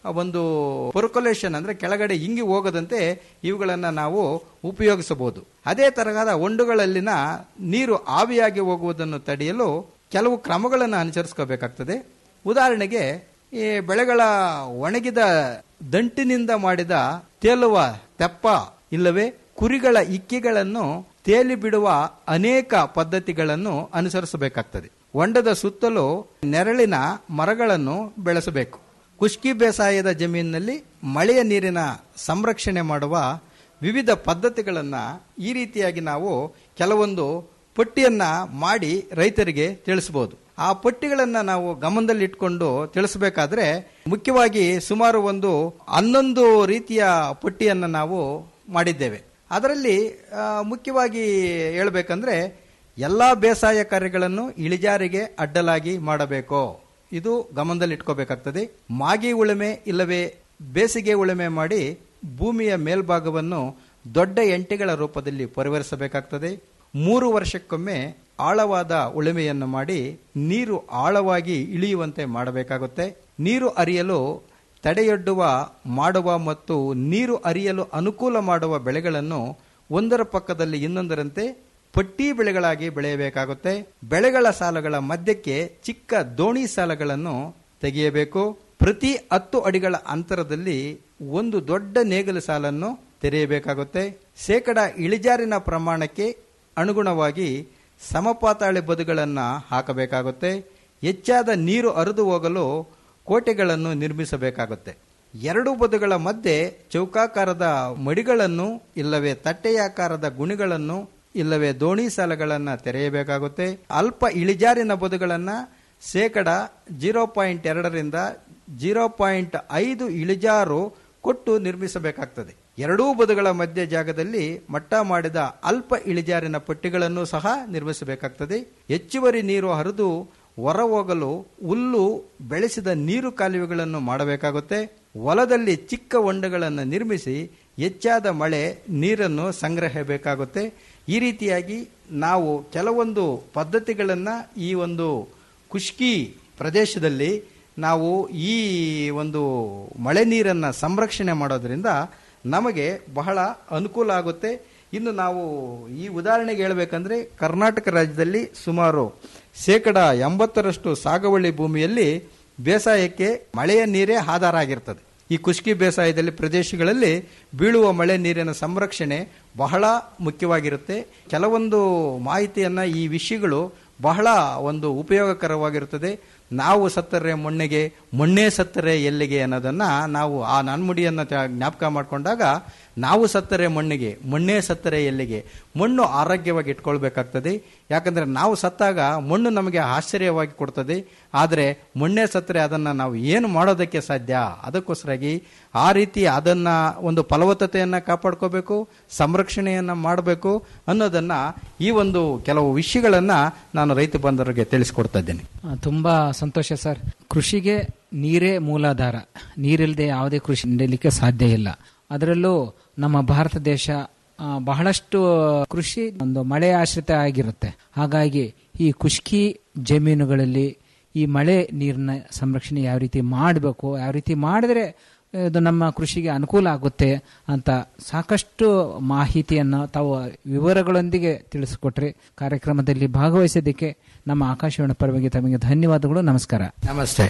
Speaker 17: ಒಂದು ಪೊರ್ಕೊಲೇಷನ್ ಅಂದ್ರೆ ಕೆಳಗಡೆ ಇಂಗಿ ಹೋಗದಂತೆ ಇವುಗಳನ್ನ ನಾವು ಉಪಯೋಗಿಸಬಹುದು ಅದೇ ತರಹದ ಹೊಂಡುಗಳಲ್ಲಿನ ನೀರು ಆವಿಯಾಗಿ ಹೋಗುವುದನ್ನು ತಡೆಯಲು ಕೆಲವು ಕ್ರಮಗಳನ್ನು ಅನುಸರಿಸ್ಕೋಬೇಕಾಗ್ತದೆ ಉದಾಹರಣೆಗೆ ಈ ಬೆಳೆಗಳ ಒಣಗಿದ ದಂಟಿನಿಂದ ಮಾಡಿದ ತೇಲುವ ತೆಪ್ಪ ಇಲ್ಲವೇ ಕುರಿಗಳ ಇಕ್ಕಿಗಳನ್ನು ತೇಲಿ ಬಿಡುವ ಅನೇಕ ಪದ್ಧತಿಗಳನ್ನು ಅನುಸರಿಸಬೇಕಾಗ್ತದೆ ಹೊಂಡದ ಸುತ್ತಲೂ ನೆರಳಿನ ಮರಗಳನ್ನು ಬೆಳೆಸಬೇಕು ಕುಷ್ಕಿ ಬೇಸಾಯದ ಜಮೀನಿನಲ್ಲಿ ಮಳೆಯ ನೀರಿನ ಸಂರಕ್ಷಣೆ ಮಾಡುವ ವಿವಿಧ ಪದ್ಧತಿಗಳನ್ನು ಈ ರೀತಿಯಾಗಿ ನಾವು ಕೆಲವೊಂದು ಪಟ್ಟಿಯನ್ನ ಮಾಡಿ ರೈತರಿಗೆ ತಿಳಿಸಬಹುದು ಆ ಪಟ್ಟಿಗಳನ್ನ ನಾವು ಗಮನದಲ್ಲಿಟ್ಕೊಂಡು ತಿಳಿಸಬೇಕಾದ್ರೆ ಮುಖ್ಯವಾಗಿ ಸುಮಾರು ಒಂದು ಹನ್ನೊಂದು ರೀತಿಯ ಪಟ್ಟಿಯನ್ನ ನಾವು ಮಾಡಿದ್ದೇವೆ ಅದರಲ್ಲಿ ಆ, ಮುಖ್ಯವಾಗಿ ಹೇಳಬೇಕಂದ್ರೆ ಎಲ್ಲಾ ಬೇಸಾಯ ಕಾರ್ಯಗಳನ್ನು ಇಳಿಜಾರಿಗೆ ಅಡ್ಡಲಾಗಿ ಮಾಡಬೇಕು ಇದು ಗಮನದಲ್ಲಿಟ್ಕೋಬೇಕಾಗ್ತದೆ ಮಾಗಿ ಉಳುಮೆ ಇಲ್ಲವೇ ಬೇಸಿಗೆ ಉಳುಮೆ ಮಾಡಿ ಭೂಮಿಯ ಮೇಲ್ಭಾಗವನ್ನು ದೊಡ್ಡ ಎಂಟೆಗಳ ರೂಪದಲ್ಲಿ ಪರಿವರಿಸಬೇಕಾಗ್ತದೆ ಮೂರು ವರ್ಷಕ್ಕೊಮ್ಮೆ ಆಳವಾದ ಉಳುಮೆಯನ್ನು ಮಾಡಿ ನೀರು ಆಳವಾಗಿ ಇಳಿಯುವಂತೆ ಮಾಡಬೇಕಾಗುತ್ತೆ ನೀರು ಅರಿಯಲು ತಡೆಯೊಡ್ಡುವ ಮಾಡುವ ಮತ್ತು ನೀರು ಅರಿಯಲು ಅನುಕೂಲ ಮಾಡುವ ಬೆಳೆಗಳನ್ನು ಒಂದರ ಪಕ್ಕದಲ್ಲಿ ಇನ್ನೊಂದರಂತೆ ಪಟ್ಟಿ ಬೆಳೆಗಳಾಗಿ ಬೆಳೆಯಬೇಕಾಗುತ್ತೆ ಬೆಳೆಗಳ ಸಾಲುಗಳ ಮಧ್ಯಕ್ಕೆ ಚಿಕ್ಕ ದೋಣಿ ಸಾಲಗಳನ್ನು ತೆಗೆಯಬೇಕು ಪ್ರತಿ ಹತ್ತು ಅಡಿಗಳ ಅಂತರದಲ್ಲಿ ಒಂದು ದೊಡ್ಡ ನೇಗಿಲು ಸಾಲನ್ನು ತೆರೆಯಬೇಕಾಗುತ್ತೆ ಶೇಕಡ ಇಳಿಜಾರಿನ ಪ್ರಮಾಣಕ್ಕೆ ಅನುಗುಣವಾಗಿ ಸಮಪಾತಾಳಿ ಬದುಗಳನ್ನು ಹಾಕಬೇಕಾಗುತ್ತೆ ಹೆಚ್ಚಾದ ನೀರು ಹರಿದು ಹೋಗಲು ಕೋಟೆಗಳನ್ನು ನಿರ್ಮಿಸಬೇಕಾಗುತ್ತೆ ಎರಡು ಬದುಗಳ ಮಧ್ಯೆ ಚೌಕಾಕಾರದ ಮಡಿಗಳನ್ನು ಇಲ್ಲವೇ ತಟ್ಟೆಯಾಕಾರದ ಗುಣಿಗಳನ್ನು ಇಲ್ಲವೇ ದೋಣಿ ಸಾಲಗಳನ್ನು ತೆರೆಯಬೇಕಾಗುತ್ತೆ ಅಲ್ಪ ಇಳಿಜಾರಿನ ಬದುಗಳನ್ನು ಶೇಕಡ ಜೀರೋ ಪಾಯಿಂಟ್ ಎರಡರಿಂದ ಜೀರೋ ಪಾಯಿಂಟ್ ಐದು ಇಳಿಜಾರು ಕೊಟ್ಟು ನಿರ್ಮಿಸಬೇಕಾಗ್ತದೆ ಎರಡೂ ಬದುಗಳ ಮಧ್ಯ ಜಾಗದಲ್ಲಿ ಮಟ್ಟ ಮಾಡಿದ ಅಲ್ಪ ಇಳಿಜಾರಿನ ಪಟ್ಟಿಗಳನ್ನು ಸಹ ನಿರ್ಮಿಸಬೇಕಾಗ್ತದೆ ಹೆಚ್ಚುವರಿ ನೀರು ಹರಿದು ಹೊರ ಹೋಗಲು ಹುಲ್ಲು ಬೆಳೆಸಿದ ನೀರು ಕಾಲುವೆಗಳನ್ನು ಮಾಡಬೇಕಾಗುತ್ತೆ ಹೊಲದಲ್ಲಿ ಚಿಕ್ಕ ಹೊಂಡಗಳನ್ನು ನಿರ್ಮಿಸಿ ಹೆಚ್ಚಾದ ಮಳೆ ನೀರನ್ನು ಸಂಗ್ರಹಿಸಬೇಕಾಗುತ್ತೆ ಈ ರೀತಿಯಾಗಿ ನಾವು ಕೆಲವೊಂದು ಪದ್ಧತಿಗಳನ್ನು ಈ ಒಂದು ಖುಷ್ಕಿ ಪ್ರದೇಶದಲ್ಲಿ ನಾವು ಈ ಒಂದು ಮಳೆ ನೀರನ್ನು ಸಂರಕ್ಷಣೆ ಮಾಡೋದ್ರಿಂದ ನಮಗೆ ಬಹಳ ಅನುಕೂಲ ಆಗುತ್ತೆ ಇನ್ನು ನಾವು ಈ ಉದಾಹರಣೆಗೆ ಹೇಳಬೇಕಂದ್ರೆ ಕರ್ನಾಟಕ ರಾಜ್ಯದಲ್ಲಿ ಸುಮಾರು ಶೇಕಡ ಎಂಬತ್ತರಷ್ಟು ಸಾಗುವಳಿ ಭೂಮಿಯಲ್ಲಿ ಬೇಸಾಯಕ್ಕೆ ಮಳೆಯ ನೀರೇ ಆಧಾರ ಆಗಿರ್ತದೆ ಈ ಕುಷ್ಕಿ ಬೇಸಾಯದಲ್ಲಿ ಪ್ರದೇಶಗಳಲ್ಲಿ ಬೀಳುವ ಮಳೆ ನೀರಿನ ಸಂರಕ್ಷಣೆ ಬಹಳ ಮುಖ್ಯವಾಗಿರುತ್ತೆ ಕೆಲವೊಂದು ಮಾಹಿತಿಯನ್ನ ಈ ವಿಷಯಗಳು ಬಹಳ ಒಂದು ಉಪಯೋಗಕರವಾಗಿರುತ್ತದೆ ನಾವು ಸತ್ತರೆ ಮಣ್ಣಿಗೆ ಮಣ್ಣೇ ಸತ್ತರೆ ಎಲ್ಲಿಗೆ ಅನ್ನೋದನ್ನ ನಾವು ಆ ನಾನ್ಮುಡಿಯನ್ನ ತ- ಜ್ಞಾಪಕ ಮಾಡಿಕೊಂಡಾಗ ನಾವು ಸತ್ತರೆ ಮಣ್ಣಿಗೆ ಮಣ್ಣೇ ಸತ್ತರೆ ಎಲ್ಲಿಗೆ ಮಣ್ಣು ಆರೋಗ್ಯವಾಗಿ ಇಟ್ಕೊಳ್ಬೇಕಾಗ್ತದೆ ಯಾಕಂದ್ರೆ ನಾವು ಸತ್ತಾಗ ಮಣ್ಣು ನಮಗೆ ಆಶ್ಚರ್ಯವಾಗಿ ಕೊಡ್ತದೆ ಆದರೆ ಮಣ್ಣೇ ಸತ್ತರೆ ಅದನ್ನ ನಾವು ಏನು ಮಾಡೋದಕ್ಕೆ ಸಾಧ್ಯ ಅದಕ್ಕೋಸ್ಕರಾಗಿ ಆ ರೀತಿ ಅದನ್ನ ಒಂದು ಫಲವತ್ತತೆಯನ್ನ ಕಾಪಾಡ್ಕೋಬೇಕು ಸಂರಕ್ಷಣೆಯನ್ನ ಮಾಡಬೇಕು ಅನ್ನೋದನ್ನ ಈ ಒಂದು ಕೆಲವು ವಿಷಯಗಳನ್ನ ನಾನು ರೈತ ಬಂಧುವರಿಗೆ ತಿಳಿಸ್ಕೊಡ್ತಾ ಇದ್ದೇನೆ
Speaker 16: ಆ, ತುಂಬಾ ಸಂತೋಷ ಸರ್ ಕೃಷಿಗೆ ನೀರೇ ಮೂಲಾಧಾರ ನೀರಿಲ್ಲದೆ ಯಾವುದೇ ಕೃಷಿ ನಡೆಯಲಿಕ್ಕೆ ಸಾಧ್ಯ ಇಲ್ಲ ಅದರಲ್ಲೂ ನಮ್ಮ ಭಾರತ ದೇಶ ಆ, ಬಹಳಷ್ಟು ಕೃಷಿ ಒಂದು ಮಳೆ ಆಶ್ರಿತ ಆಗಿರುತ್ತೆ ಹಾಗಾಗಿ ಈ ಖುಷ್ಕಿ ಜಮೀನುಗಳಲ್ಲಿ ಈ ಮಳೆ ನೀರಿನ ಸಂರಕ್ಷಣೆ ಯಾವ ರೀತಿ ಮಾಡಬೇಕು ಯಾವ ರೀತಿ ಮಾಡಿದ್ರೆ ಇದು ನಮ್ಮ ಕೃಷಿಗೆ ಅನುಕೂಲ ಆಗುತ್ತೆ ಅಂತ ಸಾಕಷ್ಟು ಮಾಹಿತಿಯನ್ನು ತಾವು ವಿವರಗಳೊಂದಿಗೆ ತಿಳಿಸಿಕೊಟ್ರೆ ಕಾರ್ಯಕ್ರಮದಲ್ಲಿ ಭಾಗವಹಿಸಿದ್ದಕ್ಕೆ ನಮ್ಮ ಆಕಾಶವಾಣಿ ಪರವಾಗಿ ತಮಗೆ ಧನ್ಯವಾದಗಳು ನಮಸ್ಕಾರ
Speaker 17: ನಮಸ್ತೆ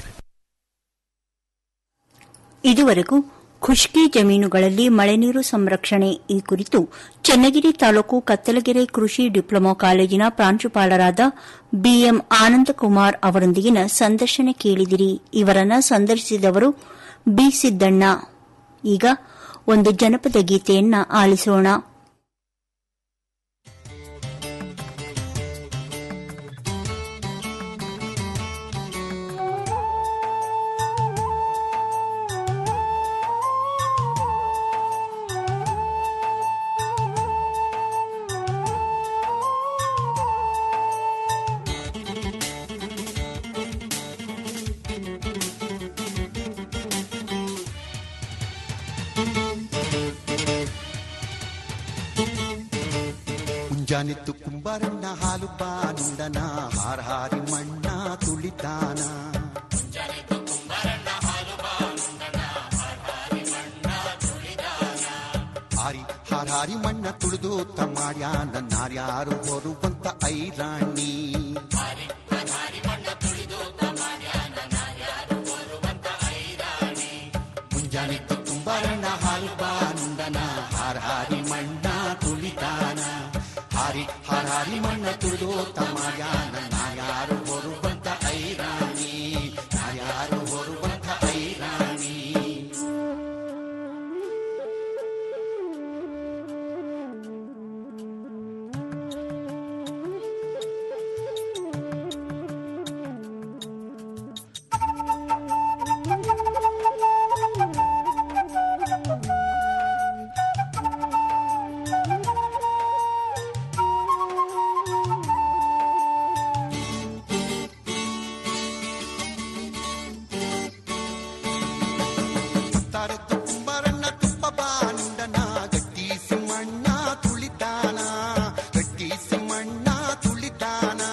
Speaker 13: ಇದುವರೆಗೂ ಖುಷ್ಕಿ ಜಮೀನುಗಳಲ್ಲಿ ಮಳೆನೀರು ಸಂರಕ್ಷಣೆ ಈ ಕುರಿತು ಚನ್ನಗಿರಿ ತಾಲೂಕು ಕತ್ತಲಗೆರೆ ಕೃಷಿ ಡಿಪ್ಲೊಮಾ ಕಾಲೇಜಿನ ಪ್ರಾಂಶುಪಾಲರಾದ ಬಿಎಂ ಆನಂದಕುಮಾರ್ ಅವರೊಂದಿಗಿನ ಸಂದರ್ಶನ ಕೇಳಿದಿರಿ ಇವರನ್ನ ಸಂದರ್ಶಿಸಿದವರು ಬಿ ಸಿದ್ದಣ್ಣ ಈಗ ಒಂದು ಜನಪದ ಗೀತೆಯನ್ನ ಆಲಿಸೋಣ
Speaker 18: ಮುಂಜಾನೆತ್ತು ಕುಂಬಾರಣ್ಣ ಹಾಲು ಬಾನುಂಡನ ಹಾರ ಹಾರಿ ಮಣ್ಣ ತುಳಿತಾನ ಮಣ್ಣ ತುಳಿದೂತ ಮಾಡ್ಯಾನ ನಾರ್ಯಾರು ಹೊರುವಂತ ಐರಾಣಿ ಮುಂಜಾನೆದ್ದು ಕುಂಬಾರಣ್ಣ ಹಾಲು ಬಾನುಂಡನ ಹಾರಾರಿ ಮಣ್ಣ ತುಳಿತಾನ ಹಾರಿ ಹಾರಾರಿ ಮಣ್ಣ ತುಳಿದೋತ ಮಾಡ್ಯಾನ ನಾರ್ಯಾರು ಹೊರುವಂತ ಐರಾಣಿ ನಾರ್ಯಾರು ಹೊರುವಂತ ಐರಾಣಿ ತರದ್ದು ಕುಂಬಾರಣ್ಣ ತುಪ್ಪ ಬಾನುಂಡನ ಗಟ್ಟಿ ಸಿಮ್ಮಣ್ಣ ತುಳಿತಾನ ಗಟ್ಟಿ ಸಿಮ್ಮಣ್ಣ ತುಳಿತಾನ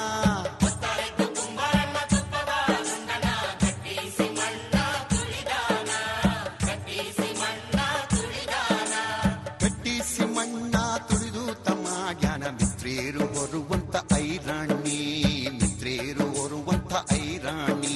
Speaker 18: ಗಟ್ಟಿ ಸಿಮ್ಮಣ್ಣ ತುಳಿದು ತಮ್ಮ ಜ್ಞಾನ ಮಿತ್ರೇರು ಹೊರುವಂತ ಐರಾಣಿ ಮಿತ್ರೇರು ಹೊರುವಂತ ಐರಾಣಿ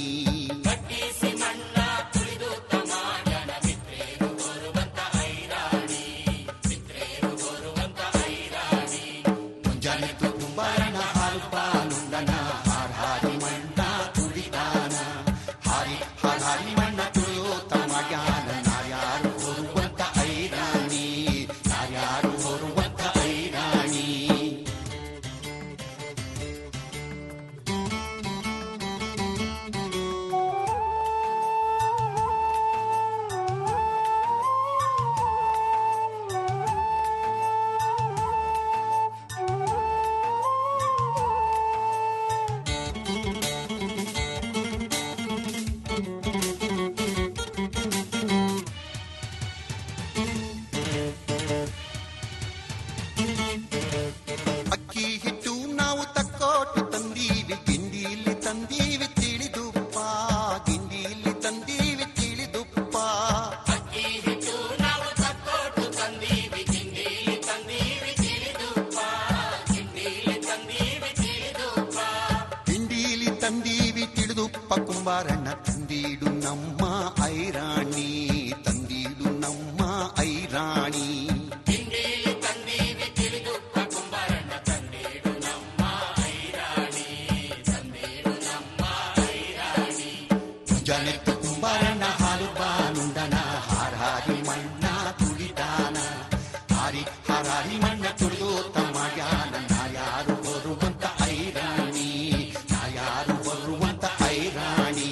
Speaker 18: ಮುಂಜಾನೆದ್ದು ಕುಂಬಾರಣ್ಣ ಹಾಲು ಪಾಲುಂಡನ ಹಾರಾರಿ ಮಣ್ಣ ತುಳಿತಾನ ಹಾರಿ ಹಾರಾರಿ ಮಣ್ಣ ತುಳಿಯೋ ತಮ್ಮ ಜ್ಞಾನ ನಾರ್ಯಾರು ಹೊರುವಂತ ಐರಾಣಿ ನಾರ್ಯಾರು ಹೊರುವಂತ ಐರಾಣಿ ಅಕ್ಕಿ ಹಿಟ್ಟು ನಾವು ತಕ್ಕೋಟು ತಂದೀವಿ ಗಿಂಡಿಯಲ್ಲಿ ತಂದೀವಿ ತಿಳಿದುಪ್ಪ ಗಿಂಡಿಯಲ್ಲಿ ತಂದೀವಿ ತಿಳಿದುಪ್ಪ ಅಕ್ಕಿ ಹಿಟ್ಟು ನಾವು ತಕ್ಕೋಟು ತಂದೀವಿ ಗಿಂಡಿಯಲ್ಲಿ ತಂದೀವಿ ತಿಳಿದುಪ್ಪ ಗಿಂಡಿಯಲ್ಲಿ ತಂದೀವಿ ತಿಳಿದುಪ್ಪ ಗಿಂಡಿಯಲ್ಲಿ ತಂದೀವಿ ತಿಳಿದುಪ್ಪ ಕುಂಬಾರಣ್ಣ ತಂದೀಡು ನಮ್ಮ ಐರಾಣಿ ತಂದೀಡು ನಮ್ಮ ಐರಾಣಿ ಮುಂಜಾನೆದ್ದು ಕುಂಬಾರಣ್ಣ ಹಾಲು ಬಾನುಂಡನ ಹಾರಾರಿ ಮಣ್ಣ ತುಳಿತಾನ ಹಾರಿ ಹಾರಾರಿ ಮಣ್ಣ ತುಳಿದು ತಮ್ಮ ಜ್ಞಾನ ನಾರ್ಯಾರು ಬರುವಂತ ಐರಾಣಿ ನಾರ್ಯಾರು ಬರುವಂತ ಐರಾಣಿ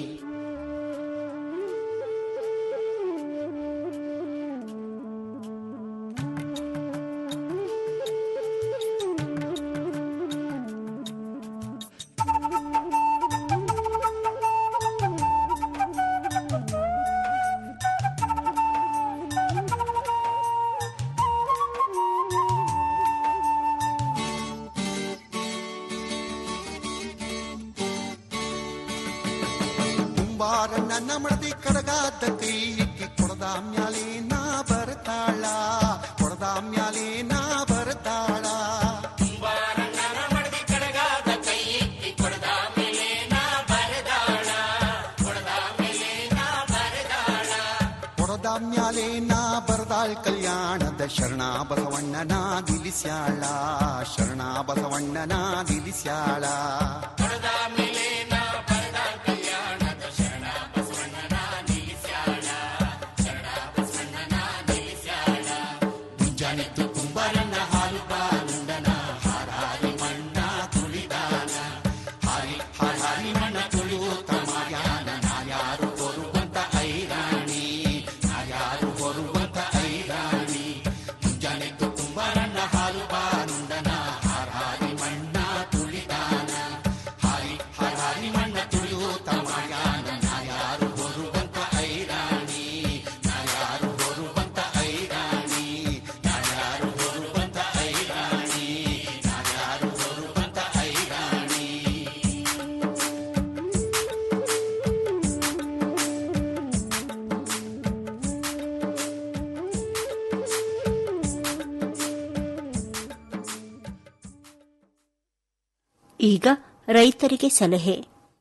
Speaker 18: ಕುಂಬಾರ ನನ್ನ ಮಡದಿ ಕಡಗಾದ ಕೈ ಇಕ್ಕಿ ಕೊಡದ ಮ್ಯಾಲೆ ನಾ ಬರ್ತಾಳ ಕೊಡದ ಮ್ಯಾಲೆ ನಾ ಬರ್ತಾಳ ಕೊಡದ ಮ್ಯಾಲೆ ನಾ ಬರದಾಳ್ ಕಲ್ಯಾಣದ ಶರಣ ಬಸವಣ್ಣನ ನಿಲ್ಲಿಸ್ಯಾಳ ಶರಣ ಬಸವಣ್ಣನ ನಿಲ್ಲಿಸ್ಯಾಳ ಮುಂಜಾನೆದ್ದು ಕುಂಬಾರಣ್ಣ ಹಾಲು ಪಾಲುಂಡನ ಹಾರಾರಿ ಮಣ್ಣ ತುಳಿದಾನ ಹಾರಿ ಹಾರಾರಿ ಮಣ್ಣ ತುಳಿಯೋ ತಮ್ಮ ಜ್ಞಾನ ನಾರ್ಯಾರು ಬರುವಂತ ಐರಾಣಿ ನಾರ್ಯಾರು ಬರುವಂತ ಐರಾಣಿ ಮುಂಜಾನೆದ್ದು ಕುಂಬಾರಣ್ಣ ಹಾಲು ಪಾಲುಂಡನ ಹಾರಾರಿ ಮಣ್ಣ ತುಳಿದಾನ ಹಾರಿ ಹಾರಾರಿ ಮಣ್ಣ ತುಳಿಯೋ ತಮ್ಮ ಜ್ಞಾನ ನಾರ್ಯಾರು ಬರುವಂತ ಐರಾಣಿ ನಾರ್ಯಾರು ಬರುವಂತ ಐರಾಣಿ ನಾರ್ಯಾರು ಬರುವಂತ ಐರಾಣಿ ನಾರ್ಯಾರು ಬರುವಂತ ಐರಾಣಿ
Speaker 13: ಈಗ ರೈತರಿಗೆ ಸಲಹೆ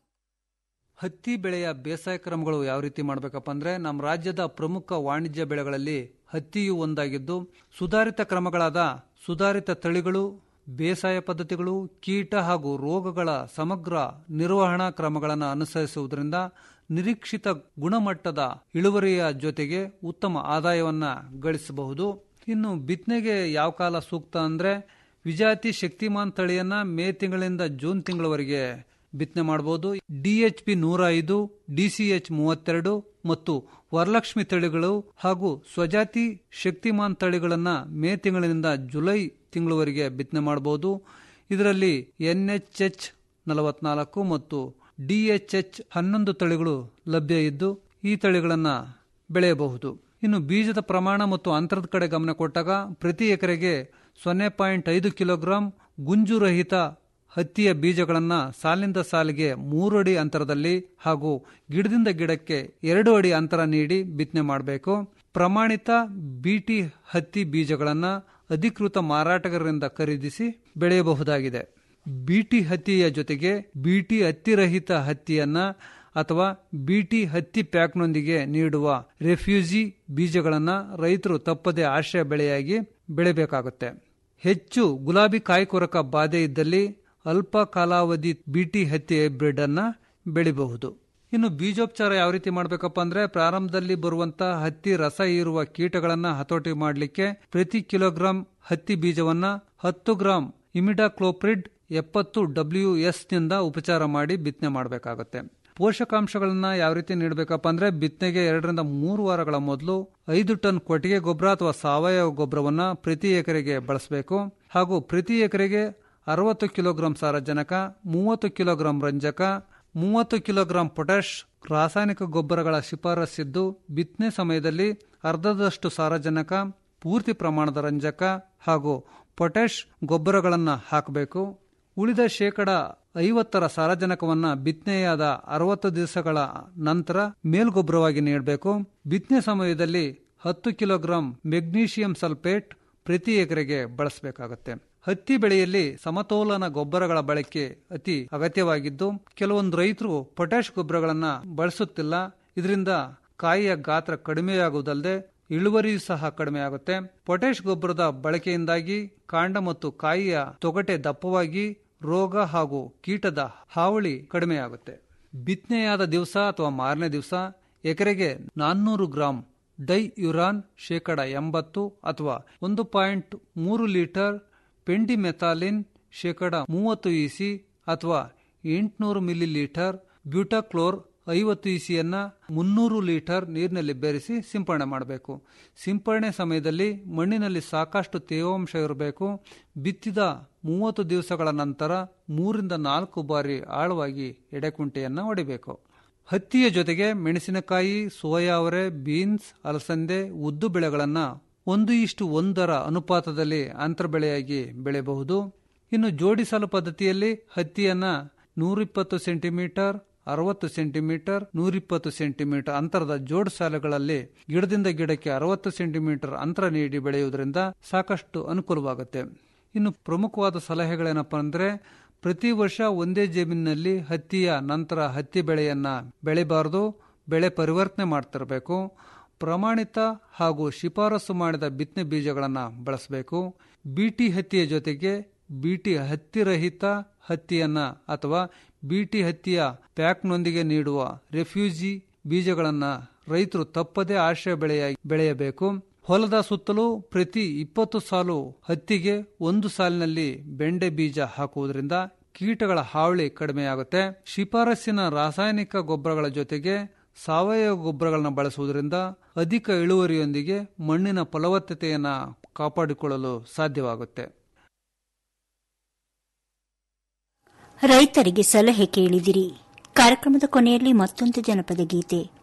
Speaker 19: ಹತ್ತಿ ಬೆಳೆಯ ಬೇಸಾಯ ಕ್ರಮಗಳು ಯಾವ ರೀತಿ ಮಾಡಬೇಕಪ್ಪ ಅಂದ್ರೆ ನಮ್ಮ ರಾಜ್ಯದ ಪ್ರಮುಖ ವಾಣಿಜ್ಯ ಬೆಳೆಗಳಲ್ಲಿ ಹತ್ತಿಯು ಒಂದಾಗಿದ್ದು ಸುಧಾರಿತ ಕ್ರಮಗಳಾದ ಸುಧಾರಿತ ತಳಿಗಳು ಬೇಸಾಯ ಪದ್ಧತಿಗಳು ಕೀಟ ಹಾಗೂ ರೋಗಗಳ ಸಮಗ್ರ ನಿರ್ವಹಣಾ ಕ್ರಮಗಳನ್ನು ಅನುಸರಿಸುವುದರಿಂದ ನಿರೀಕ್ಷಿತ ಗುಣಮಟ್ಟದ ಇಳುವರಿಯ ಜೊತೆಗೆ ಉತ್ತಮ ಆದಾಯವನ್ನ ಗಳಿಸಬಹುದು ಇನ್ನು ಬಿತ್ತನೆಗೆ ಯಾವ ಕಾಲ ಸೂಕ್ತ ಅಂದ್ರೆ ವಿಜಾತಿ ಶಕ್ತಿಮಾನ್ ತಳಿಯನ್ನ ಮೇ ತಿಂಗಳಿಂದ ಜೂನ್ ತಿಂಗಳವರೆಗೆ ಬಿತ್ತನೆ ಮಾಡಬಹುದು ಡಿಎಚ್ಪಿ ನೂರ ಐದು ಡಿಸಿಎಚ್ ಮೂವತ್ತೆರಡು ಮತ್ತು ವರಲಕ್ಷ್ಮಿ ತಳಿಗಳು ಹಾಗೂ ಸ್ವಜಾತಿ ಶಕ್ತಿಮಾನ್ ತಳಿಗಳನ್ನ ಮೇ ತಿಂಗಳಿನಿಂದ ಜುಲೈ ತಿಂಗಳವರೆಗೆ ಬಿತ್ತನೆ ಮಾಡಬಹುದು ಇದರಲ್ಲಿ ಎನ್ಎಚ್ಎಚ್ ನಲವತ್ನಾಲ್ಕು ಮತ್ತು ಡಿಎಚ್ಎಚ್ ಹನ್ನೊಂದು ತಳಿಗಳು ಲಭ್ಯ ಇದ್ದು ಈ ತಳಿಗಳನ್ನ ಬೆಳೆಯಬಹುದು ಇನ್ನು ಬೀಜದ ಪ್ರಮಾಣ ಮತ್ತು ಅಂತರದ ಕಡೆ ಗಮನ ಕೊಟ್ಟಾಗ ಪ್ರತಿ ಎಕರೆಗೆ ಸೊನ್ನೆ ಪಾಯಿಂಟ್ ಐದು ಕಿಲೋಗ್ರಾಂ ಗುಂಜುರಹಿತ ಹತ್ತಿಯ ಬೀಜಗಳನ್ನ ಸಾಲಿಂದ ಸಾಲಿಗೆ ಮೂರು ಅಡಿ ಅಂತರದಲ್ಲಿ ಹಾಗೂ ಗಿಡದಿಂದ ಗಿಡಕ್ಕೆ ಎರಡು ಅಡಿ ಅಂತರ ನೀಡಿ ಬಿತ್ತನೆ ಮಾಡಬೇಕು ಪ್ರಮಾಣಿತ ಬಿಟಿ ಹತ್ತಿ ಬೀಜಗಳನ್ನ ಅಧಿಕೃತ ಮಾರಾಟಗಾರರಿಂದ ಖರೀದಿಸಿ ಬೆಳೆಯಬಹುದಾಗಿದೆ ಬಿಟಿ ಹತ್ತಿಯ ಜೊತೆಗೆ ಬಿಟಿ ಹತ್ತಿರಹಿತ ಹತ್ತಿಯನ್ನ ಅಥವಾ ಬಿಟಿ ಹತ್ತಿ ಪ್ಯಾಕ್ನೊಂದಿಗೆ ನೀಡುವ ರೆಫ್ಯೂಜಿ ಬೀಜಗಳನ್ನ ರೈತರು ತಪ್ಪದೆ ಆಶ್ರಯ ಬೆಳೆಯಾಗಿ ಬೆಳೆಯಬೇಕಾಗುತ್ತೆ ಹೆಚ್ಚು ಗುಲಾಬಿ ಕಾಯಿಕೊರಕ ಬಾಧೆ ಇದ್ದಲ್ಲಿ ಅಲ್ಪ ಕಾಲಾವಧಿ ಬಿಟಿ ಹತ್ತಿ ಹೈಬ್ರಿಡ್ ಅನ್ನ ಬೆಳಿಬಹುದು ಇನ್ನು ಬೀಜೋಪಚಾರ ಯಾವ ರೀತಿ ಮಾಡಬೇಕಪ್ಪ ಅಂದ್ರೆ ಪ್ರಾರಂಭದಲ್ಲಿ ಬರುವಂತಹ ಹತ್ತಿ ರಸ ಹೀರುವ ಕೀಟಗಳನ್ನ ಹತೋಟಿ ಮಾಡಲಿಕ್ಕೆ ಪ್ರತಿ ಕಿಲೋಗ್ರಾಂ ಹತ್ತಿ ಬೀಜವನ್ನ ಹತ್ತು ಗ್ರಾಂ ಇಮಿಡಾಕ್ಲೋಪ್ರಿಡ್ ಎಪ್ಪತ್ತು ಡಬ್ಲ್ಯೂ ಎಸ್ ನಿಂದ ಉಪಚಾರ ಮಾಡಿ ಬಿತ್ತನೆ ಮಾಡಬೇಕಾಗುತ್ತೆ ಪೋಷಕಾಂಶಗಳನ್ನ ಯಾವ ರೀತಿ ನೀಡಬೇಕಪ್ಪ ಅಂದ್ರೆ ಬಿತ್ತನೆಗೆ ಎರಡರಿಂದ ಮೂರು ವಾರಗಳ ಮೊದಲು ಐದು ಟನ್ ಕೊಟ್ಟಿಗೆ ಗೊಬ್ಬರ ಅಥವಾ ಸಾವಯವ ಗೊಬ್ಬರವನ್ನ ಪ್ರತಿ ಎಕರೆಗೆ ಬಳಸಬೇಕು ಹಾಗೂ ಪ್ರತಿ ಎಕರೆಗೆ ಅರವತ್ತು ಕಿಲೋಗ್ರಾಂ ಸಾರಜನಕ ಮೂವತ್ತು ಕಿಲೋಗ್ರಾಂ ರಂಜಕ ಮೂವತ್ತು ಕಿಲೋಗ್ರಾಂ ಪೊಟ್ಯಾಶ್ ರಾಸಾಯನಿಕ ಗೊಬ್ಬರಗಳ ಶಿಫಾರಸ್ಸಿದ್ದು ಬಿತ್ತನೆ ಸಮಯದಲ್ಲಿ ಅರ್ಧದಷ್ಟು ಸಾರಜನಕ ಪೂರ್ತಿ ಪ್ರಮಾಣದ ರಂಜಕ ಹಾಗೂ ಪೊಟ್ಯಾಶ್ ಗೊಬ್ಬರಗಳನ್ನು ಹಾಕಬೇಕು ಉಳಿದ ಶೇಕಡ ಐವತ್ತರ ಸಾರಜನಕವನ್ನ ಬಿತ್ತನೆಯಾದ ಅರವತ್ತು ದಿವಸಗಳ ನಂತರ ಮೇಲ್ಗೊಬ್ಬರವಾಗಿ ನೀಡಬೇಕು ಬಿತ್ತನೆ ಸಮಯದಲ್ಲಿ ಹತ್ತು ಕಿಲೋಗ್ರಾಂ ಮೆಗ್ನೀಷಿಯಂ ಸಲ್ಫೇಟ್ ಪ್ರತಿ ಎಕರೆಗೆ ಬಳಸಬೇಕಾಗುತ್ತೆ ಹತ್ತಿ ಬೆಳೆಯಲ್ಲಿ ಸಮತೋಲನ ಗೊಬ್ಬರಗಳ ಬಳಕೆ ಅತಿ ಅಗತ್ಯವಾಗಿದ್ದು ಕೆಲವೊಂದು ರೈತರು ಪೊಟ್ಯಾಶ್ ಗೊಬ್ಬರಗಳನ್ನ ಬಳಸುತ್ತಿಲ್ಲ ಇದರಿಂದ ಕಾಯಿಯ ಗಾತ್ರ ಕಡಿಮೆಯಾಗುವುದಲ್ಲದೆ ಇಳುವರಿ ಸಹ ಕಡಿಮೆ ಆಗುತ್ತೆ ಪೊಟ್ಯಾಶ್ ಗೊಬ್ಬರದ ಬಳಕೆಯಿಂದಾಗಿ ಕಾಂಡ ಮತ್ತು ಕಾಯಿಯ ತೊಗಟೆ ದಪ್ಪವಾಗಿ ರೋಗ ಹಾಗೂ ಕೀಟದ ಹಾವಳಿ ಕಡಿಮೆಯಾಗುತ್ತೆ ಬಿತ್ತನೆಯಾದ ದಿವಸ ಅಥವಾ ಮಾರನೇ ದಿವಸ ಎಕರೆಗೆ ನಾನ್ನೂರು ಗ್ರಾಂ ಡೈ ಯುರಾನ್ ಶೇಕಡ ಎಂಬತ್ತು ಅಥವಾ ಒಂದು ಪಾಯಿಂಟ್ ಮೂರು ಲೀಟರ್ ಪೆಂಡಿಮೆಥಾಲಿನ್ ಶೇಕಡ ಮೂವತ್ತು ಇಸಿ ಅಥವಾ ಎಂಟುನೂರು ಮಿಲಿ ಲೀಟರ್ ಬ್ಯೂಟಾಕ್ಲೋರ್ ಐವತ್ತು ಇಸಿಯನ್ನ ಮುನ್ನೂರು ಲೀಟರ್ ನೀರಿನಲ್ಲಿ ಬೆರೆಸಿ ಸಿಂಪರಣೆ ಮಾಡಬೇಕು ಸಿಂಪರಣೆ ಸಮಯದಲ್ಲಿ ಮಣ್ಣಿನಲ್ಲಿ ಸಾಕಷ್ಟು ತೇವಾಂಶ ಇರಬೇಕು ಬಿತ್ತಿದ ಮೂವತ್ತು ದಿವಸಗಳ ನಂತರ ಮೂರಿಂದ ನಾಲ್ಕು ಬಾರಿ ಆಳವಾಗಿ ಎಡೆಕುಂಟೆಯನ್ನ ಹೊಡಿಬೇಕು ಹತ್ತಿಯ ಜೊತೆಗೆ ಮೆಣಸಿನಕಾಯಿ ಸೋಯಾ ಅವರೆ ಬೀನ್ಸ್ ಅಲಸಂದೆ ಉದ್ದು ಬೆಳೆಗಳನ್ನ ಒಂದು ಇಷ್ಟು ಒಂದರ ಅನುಪಾತದಲ್ಲಿ ಅಂತರ ಬೆಳೆಯಾಗಿ ಬೆಳೆಯಬಹುದು ಇನ್ನು ಜೋಡಿಸಲು ಪದ್ಧತಿಯಲ್ಲಿ ಹತ್ತಿಯನ್ನ ನೂರಿಪ್ಪತ್ತು ಸೆಂಟಿಮೀಟರ್ ಅರವತ್ತು ಸೆಂಟಿಮೀಟರ್ ನೂರಿಪ್ಪತ್ತು ಸೆಂಟಿಮೀಟರ್ ಅಂತರದ ಜೋಡು ಸಾಲುಗಳಲ್ಲಿ ಗಿಡದಿಂದ ಗಿಡಕ್ಕೆ ಅರವತ್ತು ಸೆಂಟಿಮೀಟರ್ ಅಂತರ ನೀಡಿ ಬೆಳೆಯುವುದರಿಂದ ಸಾಕಷ್ಟು ಅನುಕೂಲವಾಗುತ್ತೆ ಇನ್ನು ಪ್ರಮುಖವಾದ ಸಲಹೆಗಳೇನಪ್ಪ ಅಂದ್ರೆ ಪ್ರತಿ ವರ್ಷ ಒಂದೇ ಜಮೀನಿನಲ್ಲಿ ಹತ್ತಿಯ ನಂತರ ಹತ್ತಿ ಬೆಳೆಯನ್ನ ಬೆಳೆಬಾರದು ಬೆಳೆ ಪರಿವರ್ತನೆ ಮಾಡ್ತಿರಬೇಕು ಪ್ರಮಾಣಿತ ಹಾಗೂ ಶಿಫಾರಸು ಮಾಡಿದ ಬಿತ್ತನೆ ಬೀಜಗಳನ್ನು ಬಳಸಬೇಕು ಬಿಟಿ ಹತ್ತಿಯ ಜೊತೆಗೆ ಬಿಟಿ ಹತ್ತಿರಹಿತ ಹತ್ತಿಯನ್ನ ಅಥವಾ ಬಿಟಿ ಹತ್ತಿಯ ಪ್ಯಾಕ್ನೊಂದಿಗೆ ನೀಡುವ ರೆಫ್ಯೂಜಿ ಬೀಜಗಳನ್ನ ರೈತರು ತಪ್ಪದೇ ಆಶ್ರಯ ಬೆಳೆಯಾಗಿ ಬೆಳೆಯಬೇಕು ಹೊಲದ ಸುತ್ತಲೂ ಪ್ರತಿ ಇಪ್ಪತ್ತು ಸಾಲು ಹತ್ತಿಗೆ ಒಂದು ಸಾಲಿನಲ್ಲಿ ಬೆಂಡೆ ಬೀಜ ಹಾಕುವುದರಿಂದ ಕೀಟಗಳ ಹಾವಳಿ ಕಡಿಮೆಯಾಗುತ್ತೆ ಶಿಫಾರಸ್ಸಿನ ರಾಸಾಯನಿಕ ಗೊಬ್ಬರಗಳ ಜೊತೆಗೆ ಸಾವಯವ ಗೊಬ್ಬರಗಳನ್ನು ಬಳಸುವುದರಿಂದ ಅಧಿಕ ಇಳುವರಿಯೊಂದಿಗೆ ಮಣ್ಣಿನ ಫಲವತ್ತತೆಯನ್ನು ಕಾಪಾಡಿಕೊಳ್ಳಲು ಸಾಧ್ಯವಾಗುತ್ತೆ
Speaker 13: ರೈತರಿಗೆ ಸಲಹೆ ಕೇಳಿದಿರಿ ಕಾರ್ಯಕ್ರಮದ ಕೊನೆಯಲ್ಲಿ ಮತ್ತೊಂದು ಜನಪದ ಗೀತೆ